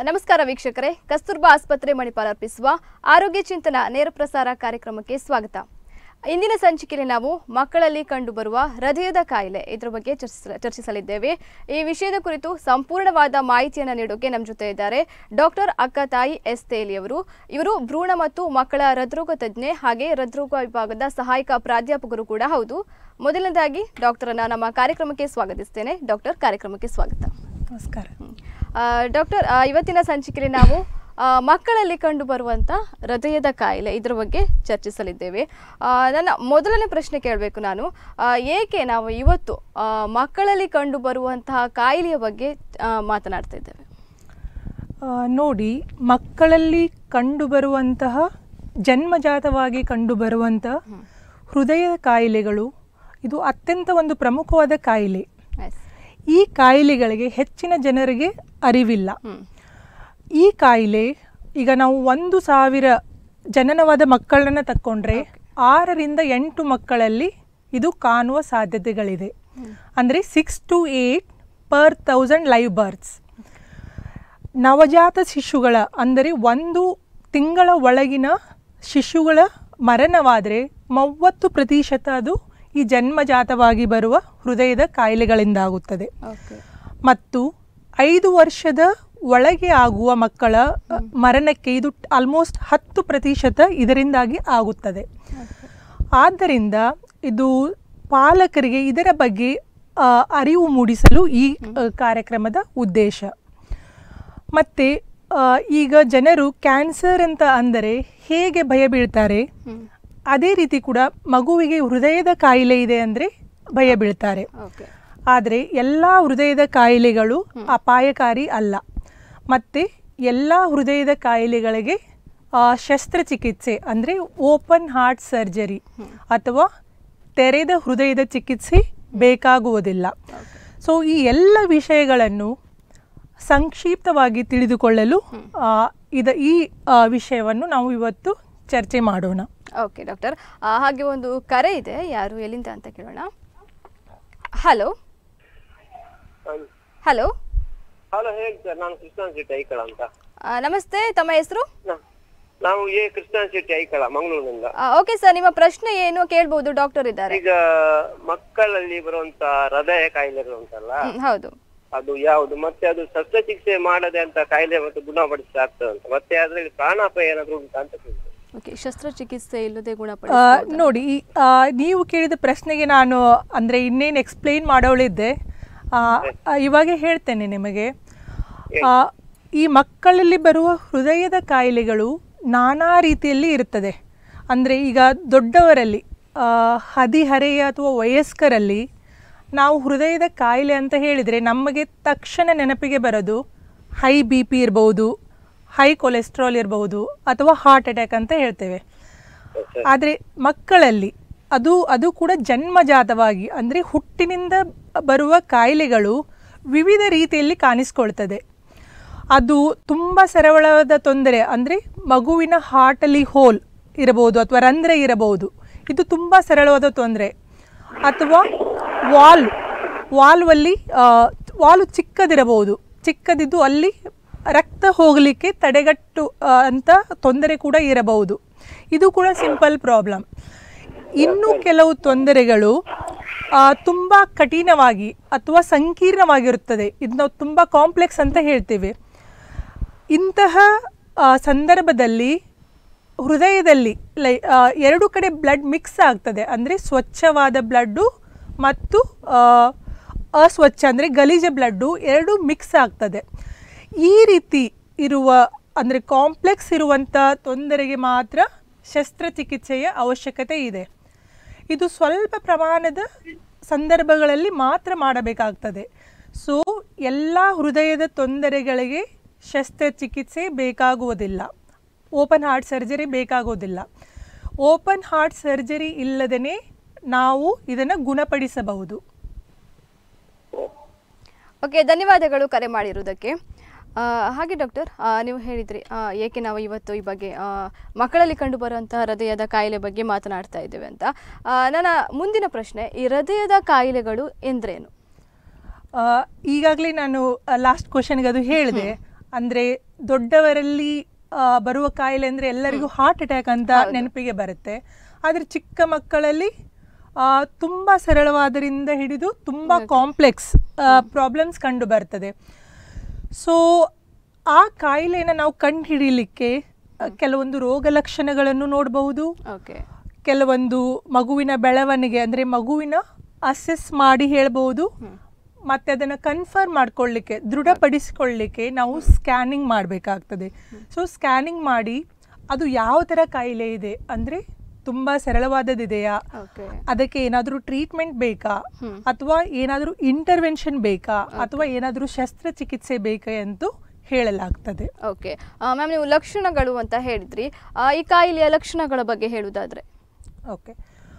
ನಮಸ್ಕಾರ ವೀಕ್ಷಕರೇ ಕಸ್ತೂರ್ಬಾ ಆಸ್ಪತ್ರೆ ಮಣಿಪಾಲ್ ಅರ್ಪಿಸುವ ಆರೋಗ್ಯ ಚಿಂತನ ನೇರ ಪ್ರಸಾರ ಕಾರ್ಯಕ್ರಮಕ್ಕೆ ಸ್ವಾಗತ ಇಂದಿನ ಸಂಚಿಕೆಯಲ್ಲಿ ನಾವು ಮಕ್ಕಳಲ್ಲಿ ಕಂಡುಬರುವ ಹೃದಯದ ಕಾಯಿಲೆ ಇದರ ಬಗ್ಗೆ ಚರ್ಚಿಸ ಚರ್ಚಿಸಲಿದ್ದೇವೆ ಈ ವಿಷಯದ ಕುರಿತು ಸಂಪೂರ್ಣವಾದ ಮಾಹಿತಿಯನ್ನು ನೀಡೋಕೆ ನಮ್ಮ ಜೊತೆ ಇದ್ದಾರೆ ಡಾಕ್ಟರ್ ಅಕ್ಕತಾಯಿ ಎಸ್ ತೇಲಿ ಅವರು ಇವರು ಭ್ರೂಣ ಮತ್ತು ಮಕ್ಕಳ ಹೃದ್ರೋಗ ತಜ್ಞೆ ಹಾಗೆ ಹೃದ್ರೋಗ ವಿಭಾಗದ ಸಹಾಯಕ ಪ್ರಾಧ್ಯಾಪಕರು ಕೂಡ ಹೌದು ಮೊದಲನೇದಾಗಿ ಡಾಕ್ಟರನ್ನ ನಮ್ಮ ಕಾರ್ಯಕ್ರಮಕ್ಕೆ ಸ್ವಾಗತಿಸ್ತೇನೆ ಡಾಕ್ಟರ್ ಕಾರ್ಯಕ್ರಮಕ್ಕೆ ಸ್ವಾಗತ ನಮಸ್ಕಾರ ಆ, ಡಾಕ್ಟರ್ ಆ, ಇವತ್ತಿನ ಸಂಚಿಕೆಯಲ್ಲಿ ನಾವು ಆ, ಮಕ್ಕಳಲ್ಲಿ ಕಂಡುಬರುವಂಥ ಹೃದಯದ ಕಾಯಿಲೆ ಇದರ ಬಗ್ಗೆ ಚರ್ಚಿಸಲಿದ್ದೇವೆ ಆ, ನನ್ನ ಮೊದಲನೇ ಪ್ರಶ್ನೆ ಕೇಳಬೇಕು ನಾನು ಆ, ಏಕೆ ನಾವು ಇವತ್ತು ಆ, ಮಕ್ಕಳಲ್ಲಿ ಕಂಡುಬರುವಂತಹ ಕಾಯಿಲೆಯ ಬಗ್ಗೆ ಆ, ಮಾತನಾಡ್ತಾ ಇದ್ದೇವೆ ಆ, ನೋಡಿ ಮಕ್ಕಳಲ್ಲಿ ಕಂಡುಬರುವಂತಹ ಜನ್ಮಜಾತವಾಗಿ ಕಂಡುಬರುವಂತಹ ಹೃದಯ ಕಾಯಿಲೆಗಳು ಇದು ಅತ್ಯಂತ ಒಂದು ಪ್ರಮುಖವಾದ ಕಾಯಿಲೆ Yes. ಈ ಕಾಯಿಲೆಗಳಿಗೆ ಹೆಚ್ಚಿನ ಜನರಿಗೆ ಅರಿವಿಲ್ಲ ಹ್ಮ್. ಈ ಕಾಯಿಲೆ ಈಗ ನಾವು ಒಂದು ಸಾವಿರ ಜನನವಾದ ಮಕ್ಕಳನ್ನ ತಕ್ಕೊಂಡ್ರೆ ಆರರಿಂದ ಎಂಟು ಮಕ್ಕಳಲ್ಲಿ ಇದು ಕಾಣುವ ಸಾಧ್ಯತೆಗಳಿದೆ ಅಂದರೆ six to eight per thousand live births ನವಜಾತ ಶಿಶುಗಳ ಅಂದರೆ ಒಂದು ತಿಂಗಳ ಒಳಗಿನ ಶಿಶುಗಳ ಮರಣವಾದರೆ ಮೂವತ್ತು ಪ್ರತಿಶತ ಅದು ಈ ಜನ್ಮಜಾತವಾಗಿ ಬರುವ ಹೃದಯದ ಕಾಯಿಲೆಗಳಿಂದಾಗುತ್ತದೆ Okay. ಮತ್ತು ಐದು ವರ್ಷದ ಒಳಗೆ ಆಗುವ ಮಕ್ಕಳ ಅ, ಮರಣಕ್ಕೆ ಇದು ಆಲ್ಮೋಸ್ಟ್ ಹತ್ತು ಪ್ರತಿಶತ ಇದರಿಂದಾಗಿ ಆಗುತ್ತದೆ ಆದ್ದರಿಂದ ಇದು ಪಾಲಕರಿಗೆ ಇದರ ಬಗ್ಗೆ ಆ, ಅರಿವು ಮೂಡಿಸಲು ಈ ಅ, ಕಾರ್ಯಕ್ರಮದ ಉದ್ದೇಶ ಮತ್ತು ಈಗ ಜನರು ಕ್ಯಾನ್ಸರ್ ಅಂತ ಅಂದರೆ ಹೇಗೆ ಭಯ ಬೀಳ್ತಾರೆ ಹ್ಮ್. ಅದೇ ರೀತಿ ಕೂಡ ಮಗುವಿಗೆ ಹೃದಯದ ಕಾಯಿಲೆ ಇದೆ ಅಂದರೆ ಭಯ ಬೀಳ್ತಾರೆ Okay. ಆದರೆ ಎಲ್ಲ ಹೃದಯದ ಕಾಯಿಲೆಗಳು ಅಪಾಯಕಾರಿ ಅಲ್ಲ ಮತ್ತು ಎಲ್ಲ ಹೃದಯದ ಕಾಯಿಲೆಗಳಿಗೆ ಆ, ಶಸ್ತ್ರಚಿಕಿತ್ಸೆ ಅಂದರೆ ಓಪನ್ ಹಾರ್ಟ್ ಸರ್ಜರಿ ಅಥವಾ ತೆರೆದ ಹೃದಯದ ಚಿಕಿತ್ಸೆ ಬೇಕಾಗುವುದಿಲ್ಲ ಸೊ ಈ ಎಲ್ಲ ವಿಷಯಗಳನ್ನು ಸಂಕ್ಷಿಪ್ತವಾಗಿ ತಿಳಿದುಕೊಳ್ಳಲು ಆ, ಇದ ಈ ಆ, ವಿಷಯವನ್ನು ನಾವು ಇವತ್ತು ಚರ್ಚೆ ಮಾಡೋಣ ಓಕೆ ಡಾಕ್ಟರ್ ಆ, ಹಾಗೆ ಒಂದು ಕರೆ ಇದೆ ಯಾರು ಎಲ್ಲಿಂದ ಅಂತ ಕೇಳೋಣ ಹಲೋ ಹಲೋ ಹಲೋ ಹೇಳಿ ಸರ್ ನಾನು ಕೃಷ್ಣನ್ ಶೆಟ್ಟಿ ಐಕಳ ಅಂತ ನಮಸ್ತೆ ತಮ್ಮ ಹೆಸರು ನಾ- ನಾವು ಎ ಕೃಷ್ಣನ್ ಶೆಟ್ಟಿ ಐಕಳ ಮಂಗಳೂರಿನಿಂದ ಓಕೆ ಸರ್ ನಿಮ್ಮ ಪ್ರಶ್ನೆ ಏನು ಕೇಳ್ಬೋದು ಡಾಕ್ಟರ್ ಇದ್ದಾರೆ ಈಗ ಮಕ್ಕಳಲ್ಲಿ ಬರುವಂತ ಹೃದಯ ಕಾಯಿಲೆಗಳು ಉಂಟಲ್ಲ ಹ್ಮ್, ಹೌದು ಅದು ಯಾವುದು ಮತ್ತೆ ಅದು ಶಸ್ತ್ರಚಿಕಿತ್ಸೆ ಮಾಡದೆ ಅಂತ ಕಾಯಿಲೆ ಮತ್ತು ಗುಣಪಡಿಸಿ ಆಗ್ತದೆ ಅಂತ ಮತ್ತೆ ಅದ್ರಲ್ಲಿ ಪ್ರಾಣಾಪಾಯ ಏನಾದ್ರು ಉಂಟಾ ಅಂತ ಕೇಳಿದೆ ಓಕೆ ಶಸ್ತ್ರಚಿಕಿತ್ಸೆ ಇಲ್ಲದೆ ಆ, ಗುಣಪಡಿಸ ನೋಡಿ ಈ, ಆ, ನೀವು ಕೇಳಿದ ಪ್ರಶ್ನೆಗೆ ನಾನು ಅಂದರೆ ಇನ್ನೇನು ಎಕ್ಸ್ಪ್ಲೈನ್ ಮಾಡೋಳಿದ್ದೆ ಆ, ಆ, ಇವಾಗೆ ಹೇಳ್ತೇನೆ ನಿಮಗೆ ಆ, ಈ ಮಕ್ಕಳಲ್ಲಿ ಬರುವ ಹೃದಯದ ಕಾಯಿಲೆಗಳು ನಾನಾ ರೀತಿಯಲ್ಲಿ ಇರುತ್ತದೆ ಅಂದರೆ ಈಗ ದೊಡ್ಡವರಲ್ಲಿ ಆ, ಹದಿಹರೆಯ ಅಥವಾ ವಯಸ್ಕರಲ್ಲಿ ನಾವು ಹೃದಯದ ಕಾಯಿಲೆ ಅಂತ ಹೇಳಿದರೆ ನಮಗೆ ತಕ್ಷಣ ನೆನಪಿಗೆ ಬರೋದು ಹೈ ಬಿ ಪಿ ಇರ್ಬೋದು ಹೈ ಕೊಲೆಸ್ಟ್ರಾಲ್ ಇರಬಹುದು ಅಥವಾ ಹಾರ್ಟ್ ಅಟ್ಯಾಕ್ ಅಂತ ಹೇಳ್ತೇವೆ ಆದರೆ ಮಕ್ಕಳಲ್ಲಿ ಅದು ಅದು ಕೂಡ ಜನ್ಮಜಾತವಾಗಿ ಅಂದರೆ ಹುಟ್ಟಿನಿಂದ ಬರುವ ಕಾಯಿಲೆಗಳು ವಿವಿಧ ರೀತಿಯಲ್ಲಿ ಕಾಣಿಸ್ಕೊಳ್ತದೆ ಅದು ತುಂಬ ಸರಳವಾದ ತೊಂದರೆ ಅಂದರೆ ಮಗುವಿನ ಹಾರ್ಟಲ್ಲಿ ಹೋಲ್ ಇರಬಹುದು ಅಥವಾ ರಂಧ್ರ ಇರಬಹುದು ಇದು ತುಂಬ ಸರಳವಾದ ತೊಂದರೆ ಅಥವಾ ವಾಲ್ ವಾಲ್ವಲ್ಲಿ ವಾಲು ಚಿಕ್ಕದಿರಬಹುದು ಚಿಕ್ಕದಿದ್ದು ಅಲ್ಲಿ ರಕ್ತ ಹೋಗಲಿಕ್ಕೆ ತಡೆಗಟ್ಟು ಆ, ಅಂತ ತೊಂದರೆ ಕೂಡ ಇರಬಹುದು ಇದು ಕೂಡ ಸಿಂಪಲ್ ಪ್ರಾಬ್ಲಮ್ ಇನ್ನು ಕೆಲವು ತೊಂದರೆಗಳು ತುಂಬ ಕಠಿಣವಾಗಿ ಅಥವಾ ಸಂಕೀರ್ಣವಾಗಿರುತ್ತದೆ ಇದು ನಾವು ತುಂಬ ಕಾಂಪ್ಲೆಕ್ಸ್ ಅಂತ ಹೇಳ್ತೇವೆ ಇಂತಹ ಆ, ಸಂದರ್ಭದಲ್ಲಿ ಹೃದಯದಲ್ಲಿ ಲೈ ಆ, ಎರಡು ಕಡೆ ಬ್ಲಡ್ ಮಿಕ್ಸ್ ಆಗ್ತದೆ ಅಂದರೆ ಸ್ವಚ್ಛವಾದ ಬ್ಲಡ್ಡು ಮತ್ತು ಆ, ಅಸ್ವಚ್ಛ ಅಂದರೆ ಗಲೀಜ ಬ್ಲಡ್ಡು ಎರಡು ಮಿಕ್ಸ್ ಆಗ್ತದೆ ಈ ರೀತಿ ಇರುವ ಅಂದರೆ ಕಾಂಪ್ಲೆಕ್ಸ್ ಇರುವಂಥ ತೊಂದರೆಗೆ ಮಾತ್ರ ಶಸ್ತ್ರಚಿಕಿತ್ಸೆಯ ಅವಶ್ಯಕತೆ ಇದೆ ಇದು ಸ್ವಲ್ಪ ಪ್ರಮಾಣದ ಸಂದರ್ಭಗಳಲ್ಲಿ ಮಾತ್ರ ಮಾಡಬೇಕಾಗ್ತದೆ ಸೊ ಎಲ್ಲ ಹೃದಯದ ತೊಂದರೆಗಳಿಗೆ ಶಸ್ತ್ರಚಿಕಿತ್ಸೆ ಬೇಕಾಗುವುದಿಲ್ಲ ಓಪನ್ ಹಾರ್ಟ್ ಸರ್ಜರಿ ಬೇಕಾಗೋದಿಲ್ಲ ಓಪನ್ ಹಾರ್ಟ್ ಸರ್ಜರಿ ಇಲ್ಲದೇ ನಾವು ಇದನ್ನು ಗುಣಪಡಿಸಬಹುದು ಓಕೆ ಧನ್ಯವಾದಗಳು ಕರೆ ಮಾಡಿರುವುದಕ್ಕೆ ಆ, ಹಾಗೆ ಡಾಕ್ಟರ್ ಆ, ನೀವು ಹೇಳಿದ್ರಿ ಆ, ಏಕೆ ನಾವು ಇವತ್ತು ಈ ಬಗ್ಗೆ ಆ, ಮಕ್ಕಳಲ್ಲಿ ಕಂಡುಬರುವಂತಹ ಹೃದಯದ ಕಾಯಿಲೆ ಬಗ್ಗೆ ಮಾತನಾಡ್ತಾ ಇದ್ದೇವೆ ಅಂತ ಆ, ನನ್ನ ಮುಂದಿನ ಪ್ರಶ್ನೆ ಈ ಹೃದಯದ ಕಾಯಿಲೆಗಳು ಎಂದ್ರೇನು ಈಗಾಗಲೇ ನಾನು ಲಾಸ್ಟ್ ಕ್ವಶನ್ಗೆ ಅದು ಹೇಳಿದೆ ಅಂದರೆ ದೊಡ್ಡವರಲ್ಲಿ ಆ, ಬರುವ ಕಾಯಿಲೆ ಅಂದರೆ ಎಲ್ಲರಿಗೂ ಹಾರ್ಟ್ ಅಟ್ಯಾಕ್ ಅಂತ ನೆನಪಿಗೆ ಬರುತ್ತೆ ಆದರೆ ಚಿಕ್ಕ ಮಕ್ಕಳಲ್ಲಿ ಆ, ತುಂಬ ಸರಳವಾದರಿಂದ ಹಿಡಿದು ತುಂಬ ಕಾಂಪ್ಲೆಕ್ಸ್ ಪ್ರಾಬ್ಲಮ್ಸ್ ಕಂಡು ಬರ್ತದೆ ಸೊ ಆ ಕಾಯಿಲೆನ ನಾವು ಕಂಡು ಹಿಡಿಯಲಿಕ್ಕೆ ಆ, ಕೆಲವೊಂದು ರೋಗ ಲಕ್ಷಣಗಳನ್ನು ನೋಡಬಹುದು ಓಕೆ ಕೆಲವೊಂದು ಮಗುವಿನ ಬೆಳವಣಿಗೆ ಅಂದರೆ ಮಗುವಿನ ಅಸೆಸ್ ಮಾಡಿ ಹೇಳ್ಬೋದು ಮತ್ತೆ ಅದನ್ನು ಕನ್ಫರ್ಮ್ ಮಾಡ್ಕೊಳ್ಳಿಕ್ಕೆ ದೃಢಪಡಿಸಿಕೊಳ್ಳಿಕ್ಕೆ ನಾವು ಸ್ಕ್ಯಾನಿಂಗ್ ಮಾಡಬೇಕಾಗ್ತದೆ ಸೊ ಸ್ಕ್ಯಾನಿಂಗ್ ಮಾಡಿ ಅದು ಯಾವ ಥರ ಕಾಯಿಲೆ ಇದೆ ಅಂದರೆ ತುಂಬ ಸರಳವಾದದಿದೆಯಾ ಓಕೆ ಅದಕ್ಕೆ ಏನಾದರೂ ಟ್ರೀಟ್ಮೆಂಟ್ ಬೇಕಾ ಅಥವಾ ಏನಾದರೂ ಇಂಟರ್ವೆನ್ಷನ್ ಬೇಕಾ ಅಥವಾ ಏನಾದರೂ ಶಸ್ತ್ರಚಿಕಿತ್ಸೆ ಬೇಕಾ ಎಂದು ಹೇಳಲಾಗ್ತದೆ ಓಕೆ ಮ್ಯಾಮ್ ನೀವು ಲಕ್ಷಣಗಳು ಅಂತ ಹೇಳಿದ್ರಿ ಆ, ಈ ಕಾಯಿಲೆಯ ಲಕ್ಷಣಗಳ ಬಗ್ಗೆ ಹೇಳುವುದಾದ್ರೆ ಓಕೆ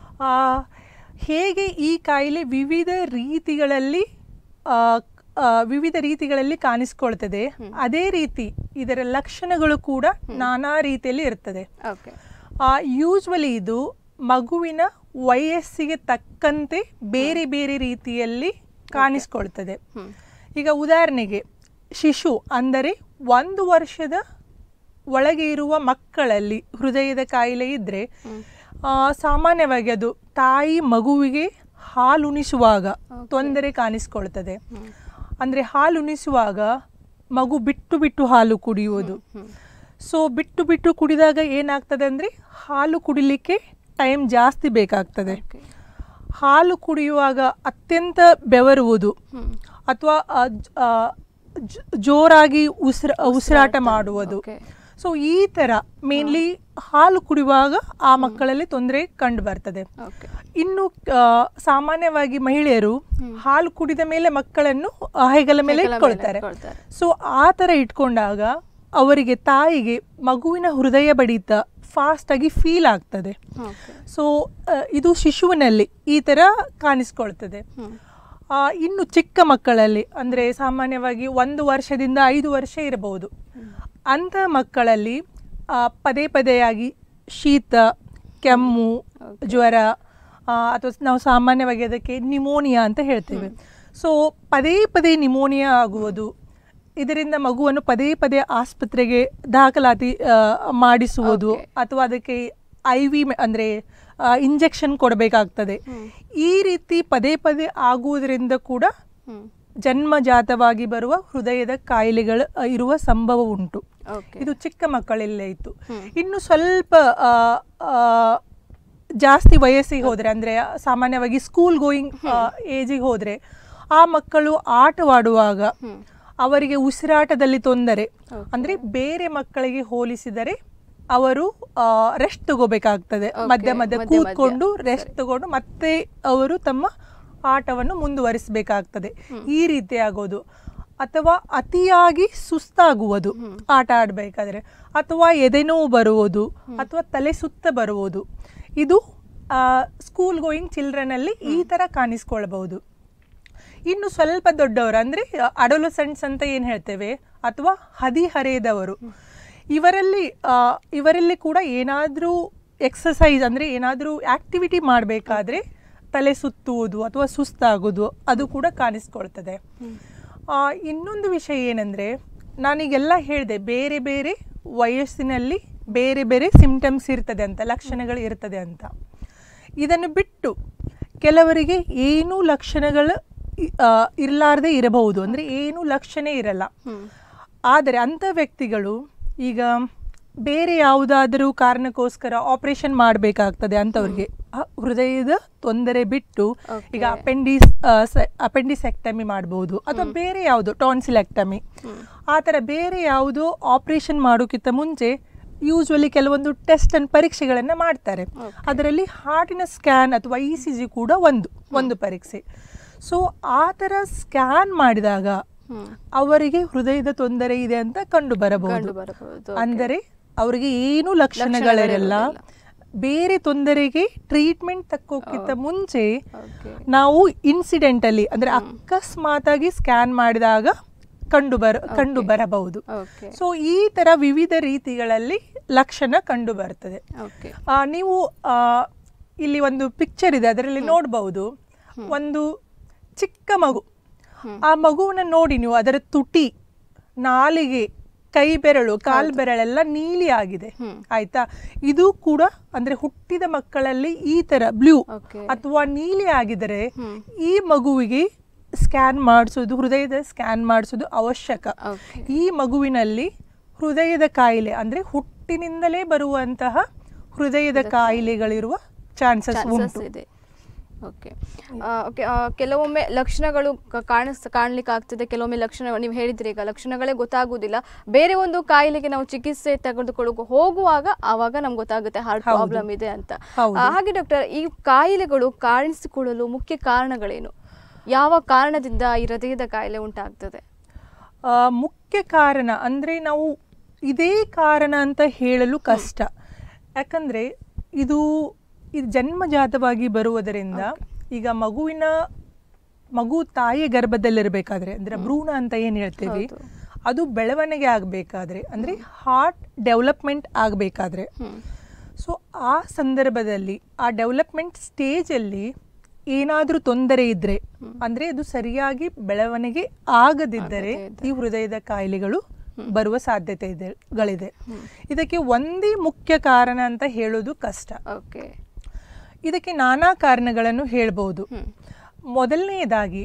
ಹೇಗೆ ಈ ಕಾಯಿಲೆ ವಿವಿಧ ರೀತಿಗಳಲ್ಲಿ ಆ, ಆ, ವಿವಿಧ ರೀತಿಗಳಲ್ಲಿ ಕಾಣಿಸ್ಕೊಳ್ತದೆ ಅದೇ ರೀತಿ ಇದರ ಲಕ್ಷಣಗಳು ಕೂಡ ನಾನಾ ರೀತಿಯಲ್ಲಿ ಇರ್ತದೆ ಓಕೆ ಯೂಶ್ವಲಿ ಇದು ಮಗುವಿನ ವಯಸ್ಸಿಗೆ ತಕ್ಕಂತೆ ಬೇರೆ ಬೇರೆ ರೀತಿಯಲ್ಲಿ ಕಾಣಿಸ್ಕೊಳ್ತದೆ ಈಗ ಉದಾಹರಣೆಗೆ ಶಿಶು ಅಂದರೆ ಒಂದು ವರ್ಷದ ಒಳಗೆ ಇರುವ ಮಕ್ಕಳಲ್ಲಿ ಹೃದಯದ ಕಾಯಿಲೆ ಇದ್ದರೆ ಸಾಮಾನ್ಯವಾಗಿ ಅದು ತಾಯಿ ಮಗುವಿಗೆ ಹಾಲುಣಿಸುವಾಗ ತೊಂದರೆ ಕಾಣಿಸ್ಕೊಳ್ತದೆ ಅಂದರೆ ಹಾಲುಣಿಸುವಾಗ ಮಗು ಬಿಟ್ಟು ಬಿಟ್ಟು ಹಾಲು ಕುಡಿಯುವುದು ಸೊ ಬಿಟ್ಟು ಬಿಟ್ಟು ಕುಡಿದಾಗ ಏನಾಗ್ತದೆ ಅಂದರೆ ಹಾಲು ಕುಡಿಲಿಕ್ಕೆ ಟೈಮ್ ಜಾಸ್ತಿ ಬೇಕಾಗ್ತದೆ ಹಾಲು ಕುಡಿಯುವಾಗ ಅತ್ಯಂತ ಬೆವರುವುದು ಅಥವಾ ಜೋರಾಗಿ ಉಸಿರ ಉಸಿರಾಟ ಮಾಡುವುದು Okay. ಸೊ ಈ ಥರ ಮೇನ್ಲಿ ಹಾಲು ಕುಡಿಯುವಾಗ ಆ ಮಕ್ಕಳಲ್ಲಿ ತೊಂದರೆ ಕಂಡು ಬರ್ತದೆ ಓಕೆ ಇನ್ನು ಆ, ಸಾಮಾನ್ಯವಾಗಿ ಮಹಿಳೆಯರು ಹಾಲು ಕುಡಿದ ಮೇಲೆ ಮಕ್ಕಳನ್ನು ಆ, ಹೆಗಲ ಮೇಲೆ ಹೆಗಲ ಮೇಲೆ ಇಟ್ಕೊಳ್ತಾರೆ ಇಟ್ಕೊಳ್ತಾರೆ. ಸೊ ಆ ಥರ ಇಟ್ಕೊಂಡಾಗ ಅವರಿಗೆ ತಾಯಿಗೆ ಮಗುವಿನ ಹೃದಯ ಬಡಿತ ಫಾಸ್ಟ್ ಆಗಿ ಫೀಲ್ ಆಗ್ತದೆ ಓಕೆ ಸೊ ಇದು ಶಿಶುವಿನಲ್ಲಿ ಈ ಥರ ಕಾಣಿಸ್ಕೊಳ್ತದೆ ಆ, ಇನ್ನು ಚಿಕ್ಕ ಮಕ್ಕಳಲ್ಲಿ ಅಂದರೆ ಸಾಮಾನ್ಯವಾಗಿ ಒಂದು ವರ್ಷದಿಂದ ಐದು ವರ್ಷ ಇರಬಹುದು ಅಂಥ ಮಕ್ಕಳಲ್ಲಿ ಆ, ಪದೇ ಪದೇಯಾಗಿ ಶೀತ ಕೆಮ್ಮು ಜ್ವರ ಆ, ಅಥವಾ ನಾವು ಸಾಮಾನ್ಯವಾಗಿ ಅದಕ್ಕೆ ನಿಮೋನಿಯಾ ಅಂತ ಹೇಳ್ತೇವೆ ಸೊ ಪದೇ ಪದೇ ನಿಮೋನಿಯಾ ಆಗುವುದು ಇದರಿಂದ ಮಗುವನ್ನು ಪದೇ ಪದೇ ಆಸ್ಪತ್ರೆಗೆ ದಾಖಲಾತಿ ಆ, ಮಾಡಿಸುವುದು ಅಥವಾ ಅದಕ್ಕೆ ಐ ವಿ ಅಂದರೆ ಇಂಜೆಕ್ಷನ್ ಕೊಡಬೇಕಾಗ್ತದೆ ಈ ರೀತಿ ಪದೇ ಪದೇ ಆಗುವುದರಿಂದ ಕೂಡ ಹ್ಮ್ ಜನ್ಮಜಾತವಾಗಿ ಬರುವ ಹೃದಯದ ಕಾಯಿಲೆಗಳು ಆ, ಇರುವ ಸಂಭವ ಉಂಟು ಓಕೆ ಇದು ಚಿಕ್ಕ ಮಕ್ಕಳಲ್ಲೇ ಇತ್ತು ಇನ್ನು ಸ್ವಲ್ಪ ಆ, ಆ, ಜಾಸ್ತಿ ವಯಸ್ಸಿಗೆ ಹೋದ್ರೆ ಅಂದ್ರೆ ಸಾಮಾನ್ಯವಾಗಿ ಸ್ಕೂಲ್ ಗೋಯಿಂಗ್ ಏಜಿಗೆ ಹೋದ್ರೆ ಆ ಮಕ್ಕಳು ಆಟವಾಡುವಾಗ ಅವರಿಗೆ ಉಸಿರಾಟದಲ್ಲಿ ತೊಂದರೆ ಅಂದ್ರೆ ಬೇರೆ ಮಕ್ಕಳಿಗೆ ಹೋಲಿಸಿದರೆ ಅವರು ರೆಸ್ಟ್ ತಗೋಬೇಕಾಗ್ತದೆ ಮಧ್ಯ ಮಧ್ಯ ಮಧ್ಯ ಮಧ್ಯ. ಕೂತ್ಕೊಂಡು ರೆಸ್ಟ್ ತಗೊಂಡು ಮತ್ತೆ ಅವರು ತಮ್ಮ ಆಟವನ್ನು ಮುಂದುವರಿಸಬೇಕಾಗ್ತದೆ ಈ ರೀತಿ ಆಗೋದು ಅಥವಾ ಅತಿಯಾಗಿ ಸುಸ್ತಾಗುವುದು ಆಟ ಆಡಬೇಕಾದ್ರೆ ಅಥವಾ ಎದೆನೋವು ಬರುವುದು ಅಥವಾ ತಲೆ ಸುತ್ತ ಬರುವುದು ಇದು ಸ್ಕೂಲ್ ಗೋಯಿಂಗ್ ಚಿಲ್ಡ್ರನ್ ಅಲ್ಲಿ ಈ ತರ ಕಾಣಿಸ್ಕೊಳ್ಬಹುದು ಇನ್ನು ಸ್ವಲ್ಪ ದೊಡ್ಡವರು ಅಂದ್ರೆ ಅಡೋಲಸೆಂಟ್ಸ್ ಅಂತ ಏನು ಹೇಳ್ತೇವೆ ಅಥವಾ ಹದಿಹರೆಯದವರು ಇವರಲ್ಲಿ ಆ, ಇವರಲ್ಲಿ ಕೂಡ ಏನಾದರೂ ಎಕ್ಸಸೈಸ್ ಅಂದ್ರೆ ಏನಾದರೂ ಆಕ್ಟಿವಿಟಿ ಮಾಡಬೇಕಾದ್ರೆ ತಲೆ ಸುತ್ತುವುದು ಅಥವಾ ಸುಸ್ತಾಗೋದು ಅದು ಕೂಡ ಕಾಣಿಸ್ಕೊಳ್ತದೆ ಆ, ಇನ್ನೊಂದು ವಿಷಯ ಏನಂದ್ರೆ ನಾನೀಗೆಲ್ಲ ಹೇಳಿದೆ ಬೇರೆ ಬೇರೆ ವಯಸ್ಸಿನಲ್ಲಿ ಬೇರೆ ಬೇರೆ ಸಿಂಪ್ಟಮ್ಸ್ ಇರ್ತದೆ ಅಂತ ಲಕ್ಷಣಗಳು ಇರ್ತದೆ ಅಂತ ಇದನ್ನು ಬಿಟ್ಟು ಕೆಲವರಿಗೆ ಏನೂ ಲಕ್ಷಣಗಳು ಇ- ಆ, ಇರ್ಲಾರ್ದೆ ಇರಬಹುದು ಅಂದರೆ ಏನೂ ಲಕ್ಷಣ ಇರಲ್ಲ ಆದರೆ ಅಂಥ ವ್ಯಕ್ತಿಗಳು ಈಗ ಬೇರೆ ಯಾವುದಾದರೂ ಕಾರಣಕ್ಕೋಸ್ಕರ ಆಪರೇಷನ್ ಮಾಡಬೇಕಾಗ್ತದೆ ಅಂಥವ್ರಿಗೆ ಆ ಹೃದಯದ ತೊಂದರೆ ಬಿಟ್ಟು ಈಗ ಅಪೆಂಡಿಸ್ ಅಪೆಂಡಿಸೆಕ್ಟಮಿ ಮಾಡ್ಬೋದು ಅಥವಾ ಬೇರೆ ಯಾವುದು ಟಾನ್ಸಿಲೆಕ್ಟಮಿ ಆ ಥರ ಬೇರೆ ಯಾವುದೋ ಆಪರೇಷನ್ ಮಾಡೋಕ್ಕಿಂತ ಮುಂಚೆ ಯೂಶ್ವಲಿ ಕೆಲವೊಂದು ಟೆಸ್ಟ್ ಅಂಡ್ ಪರೀಕ್ಷೆಗಳನ್ನು ಮಾಡ್ತಾರೆ ಅದರಲ್ಲಿ ಹಾರ್ಟಿನ ಸ್ಕ್ಯಾನ್ ಅಥವಾ ಇ ಸಿ ಜಿ ಕೂಡ ಒಂದು ಒಂದು ಪರೀಕ್ಷೆ ಸೊ ಆ ಥರ ಸ್ಕ್ಯಾನ್ ಮಾಡಿದಾಗ ಅವರಿಗೆ ಹೃದಯದ ತೊಂದರೆ ಇದೆ ಅಂತ ಕಂಡು ಬರಬಹುದು ಕಂಡು ಬರಬಹುದು ಅಂದರೆ ಅವರಿಗೆ ಏನು ಲಕ್ಷಣಗಳಿರಲ್ಲ ಬೇರೆ ತೊಂದರೆಗೆ ಟ್ರೀಟ್ಮೆಂಟ್ ತಕ್ಕೋಕ್ಕಿಂತ ಮುಂಚೆ ಓಕೆ ನಾವು ಇನ್ಸಿಡೆಂಟಲಿ ಅಂದ್ರೆ ಅಕಸ್ಮಾತಾಗಿ ಸ್ಕ್ಯಾನ್ ಮಾಡಿದಾಗ ಕಂಡು ಬರ ಕಂಡು ಬರಬಹುದು ಓಕೆ ಸೊ ಈ ತರ ವಿವಿಧ ರೀತಿಗಳಲ್ಲಿ ಲಕ್ಷಣ ಕಂಡು ಬರ್ತದೆ ಓಕೆ ಆ, ನೀವು ಆ, ಇಲ್ಲಿ ಒಂದು ಪಿಕ್ಚರ್ ಇದೆ ಅದರಲ್ಲಿ ನೋಡಬಹುದು ಒಂದು ಚಿಕ್ಕ ಮಗು ಆ ಮಗುವನ್ನ ನೋಡಿ ನೀವು ಅದರ ತುಟಿ ನಾಲಿಗೆ ಕೈ ಬೆರಳು ಕಾಲ್ ಬೆರಳೆಲ್ಲ ನೀಲಿ ಆಗಿದೆ ಆಯ್ತಾ ಇದು ಕೂಡ ಅಂದ್ರೆ ಹುಟ್ಟಿದ ಮಕ್ಕಳಲ್ಲಿ ಈ ತರ ಬ್ಲೂ ಓಕೆ ಅಥವಾ ನೀಲಿ ಆಗಿದರೆ ಈ ಮಗುವಿಗೆ ಸ್ಕ್ಯಾನ್ ಮಾಡಿಸೋದು ಹೃದಯದ ಸ್ಕ್ಯಾನ್ ಮಾಡಿಸೋದು ಅವಶ್ಯಕ ಓಕೆ ಈ ಮಗುವಿನಲ್ಲಿ ಹೃದಯದ ಕಾಯಿಲೆ ಅಂದ್ರೆ ಹುಟ್ಟಿನಿಂದಲೇ ಬರುವಂತಹ ಹೃದಯದ ಕಾಯಿಲೆಗಳಿರುವ ಚಾನ್ಸಸ್ ಚಾನ್ಸಸ್ ಉಂಟು ಇದೆ ಓಕೆ ಓಕೆ ಕೆಲವೊಮ್ಮೆ ಲಕ್ಷಣಗಳು ಕ- ಕಾಣಿಸ್ ಕಾಣ್ಲಿಕ್ಕೆ ಆಗ್ತದೆ ಕೆಲವೊಮ್ಮೆ ಲಕ್ಷಣ ನೀವು ಹೇಳಿದ್ರಿ ಈಗ ಲಕ್ಷಣಗಳೇ ಗೊತ್ತಾಗುವುದಿಲ್ಲ ಬೇರೆ ಒಂದು ಕಾಯಿಲೆಗೆ ನಾವು ಚಿಕಿತ್ಸೆ ತೆಗೆದುಕೊಳ್ಳೋ ಹೋಗುವಾಗ ಆವಾಗ ನಮ್ಗೆ ಗೊತ್ತಾಗುತ್ತೆ ಹಾರ್ಟ್ ಹೌದು. ಪ್ರಾಬ್ಲಮ್ ಇದೆ ಅಂತ ಹೌದು. ಆ, ಹಾಗೆ ಡಾಕ್ಟರ್ ಈ ಕಾಯಿಲೆಗಳು ಕಾಣಿಸಿಕೊಳ್ಳಲು ಮುಖ್ಯ ಕಾರಣಗಳೇನು ಯಾವ ಕಾರಣದಿಂದ ಈ ಹೃದಯದ ಕಾಯಿಲೆ ಉಂಟಾಗ್ತದೆ ಆ, ಮುಖ್ಯ ಕಾರಣ ಅಂದರೆ ನಾವು ಇದೇ ಕಾರಣ ಅಂತ ಹೇಳಲು ಕಷ್ಟ ಯಾಕಂದರೆ ಇದು ಇದು ಜನ್ಮಜಾತವಾಗಿ ಬರುವುದರಿಂದ ಈಗ ಮಗುವಿನ ಮಗು ತಾಯಿಯ ಗರ್ಭದಲ್ಲಿರಬೇಕಾದ್ರೆ ಅಂದರೆ ಭ್ರೂಣ ಅಂತ ಏನು ಹೇಳ್ತೇವೆ ಹೌದು. ಅದು ಬೆಳವಣಿಗೆ ಆಗಬೇಕಾದ್ರೆ ಅಂದರೆ ಹಾರ್ಟ್ ಡೆವಲಪ್ಮೆಂಟ್ ಆಗಬೇಕಾದ್ರೆ ಸೊ ಆ ಸಂದರ್ಭದಲ್ಲಿ ಆ ಡೆವಲಪ್ಮೆಂಟ್ ಸ್ಟೇಜಲ್ಲಿ ಏನಾದರೂ ತೊಂದರೆ ಇದ್ದರೆ ಅಂದರೆ ಅದು ಸರಿಯಾಗಿ ಬೆಳವಣಿಗೆ ಆಗದಿದ್ದರೆ ಆಗದೇ ಈ ಹೃದಯದ ಕಾಯಿಲೆಗಳು ಬರುವ ಸಾಧ್ಯತೆ ಇದೆ ಗಳಿದೆ ಇದಕ್ಕೆ ಒಂದೇ ಮುಖ್ಯ ಕಾರಣ ಅಂತ ಹೇಳೋದು ಕಷ್ಟ ಓಕೆ ಇದಕ್ಕೆ ನಾನಾ ಕಾರಣಗಳನ್ನು ಹೇಳ್ಬೋದು ಮೊದಲನೆಯದಾಗಿ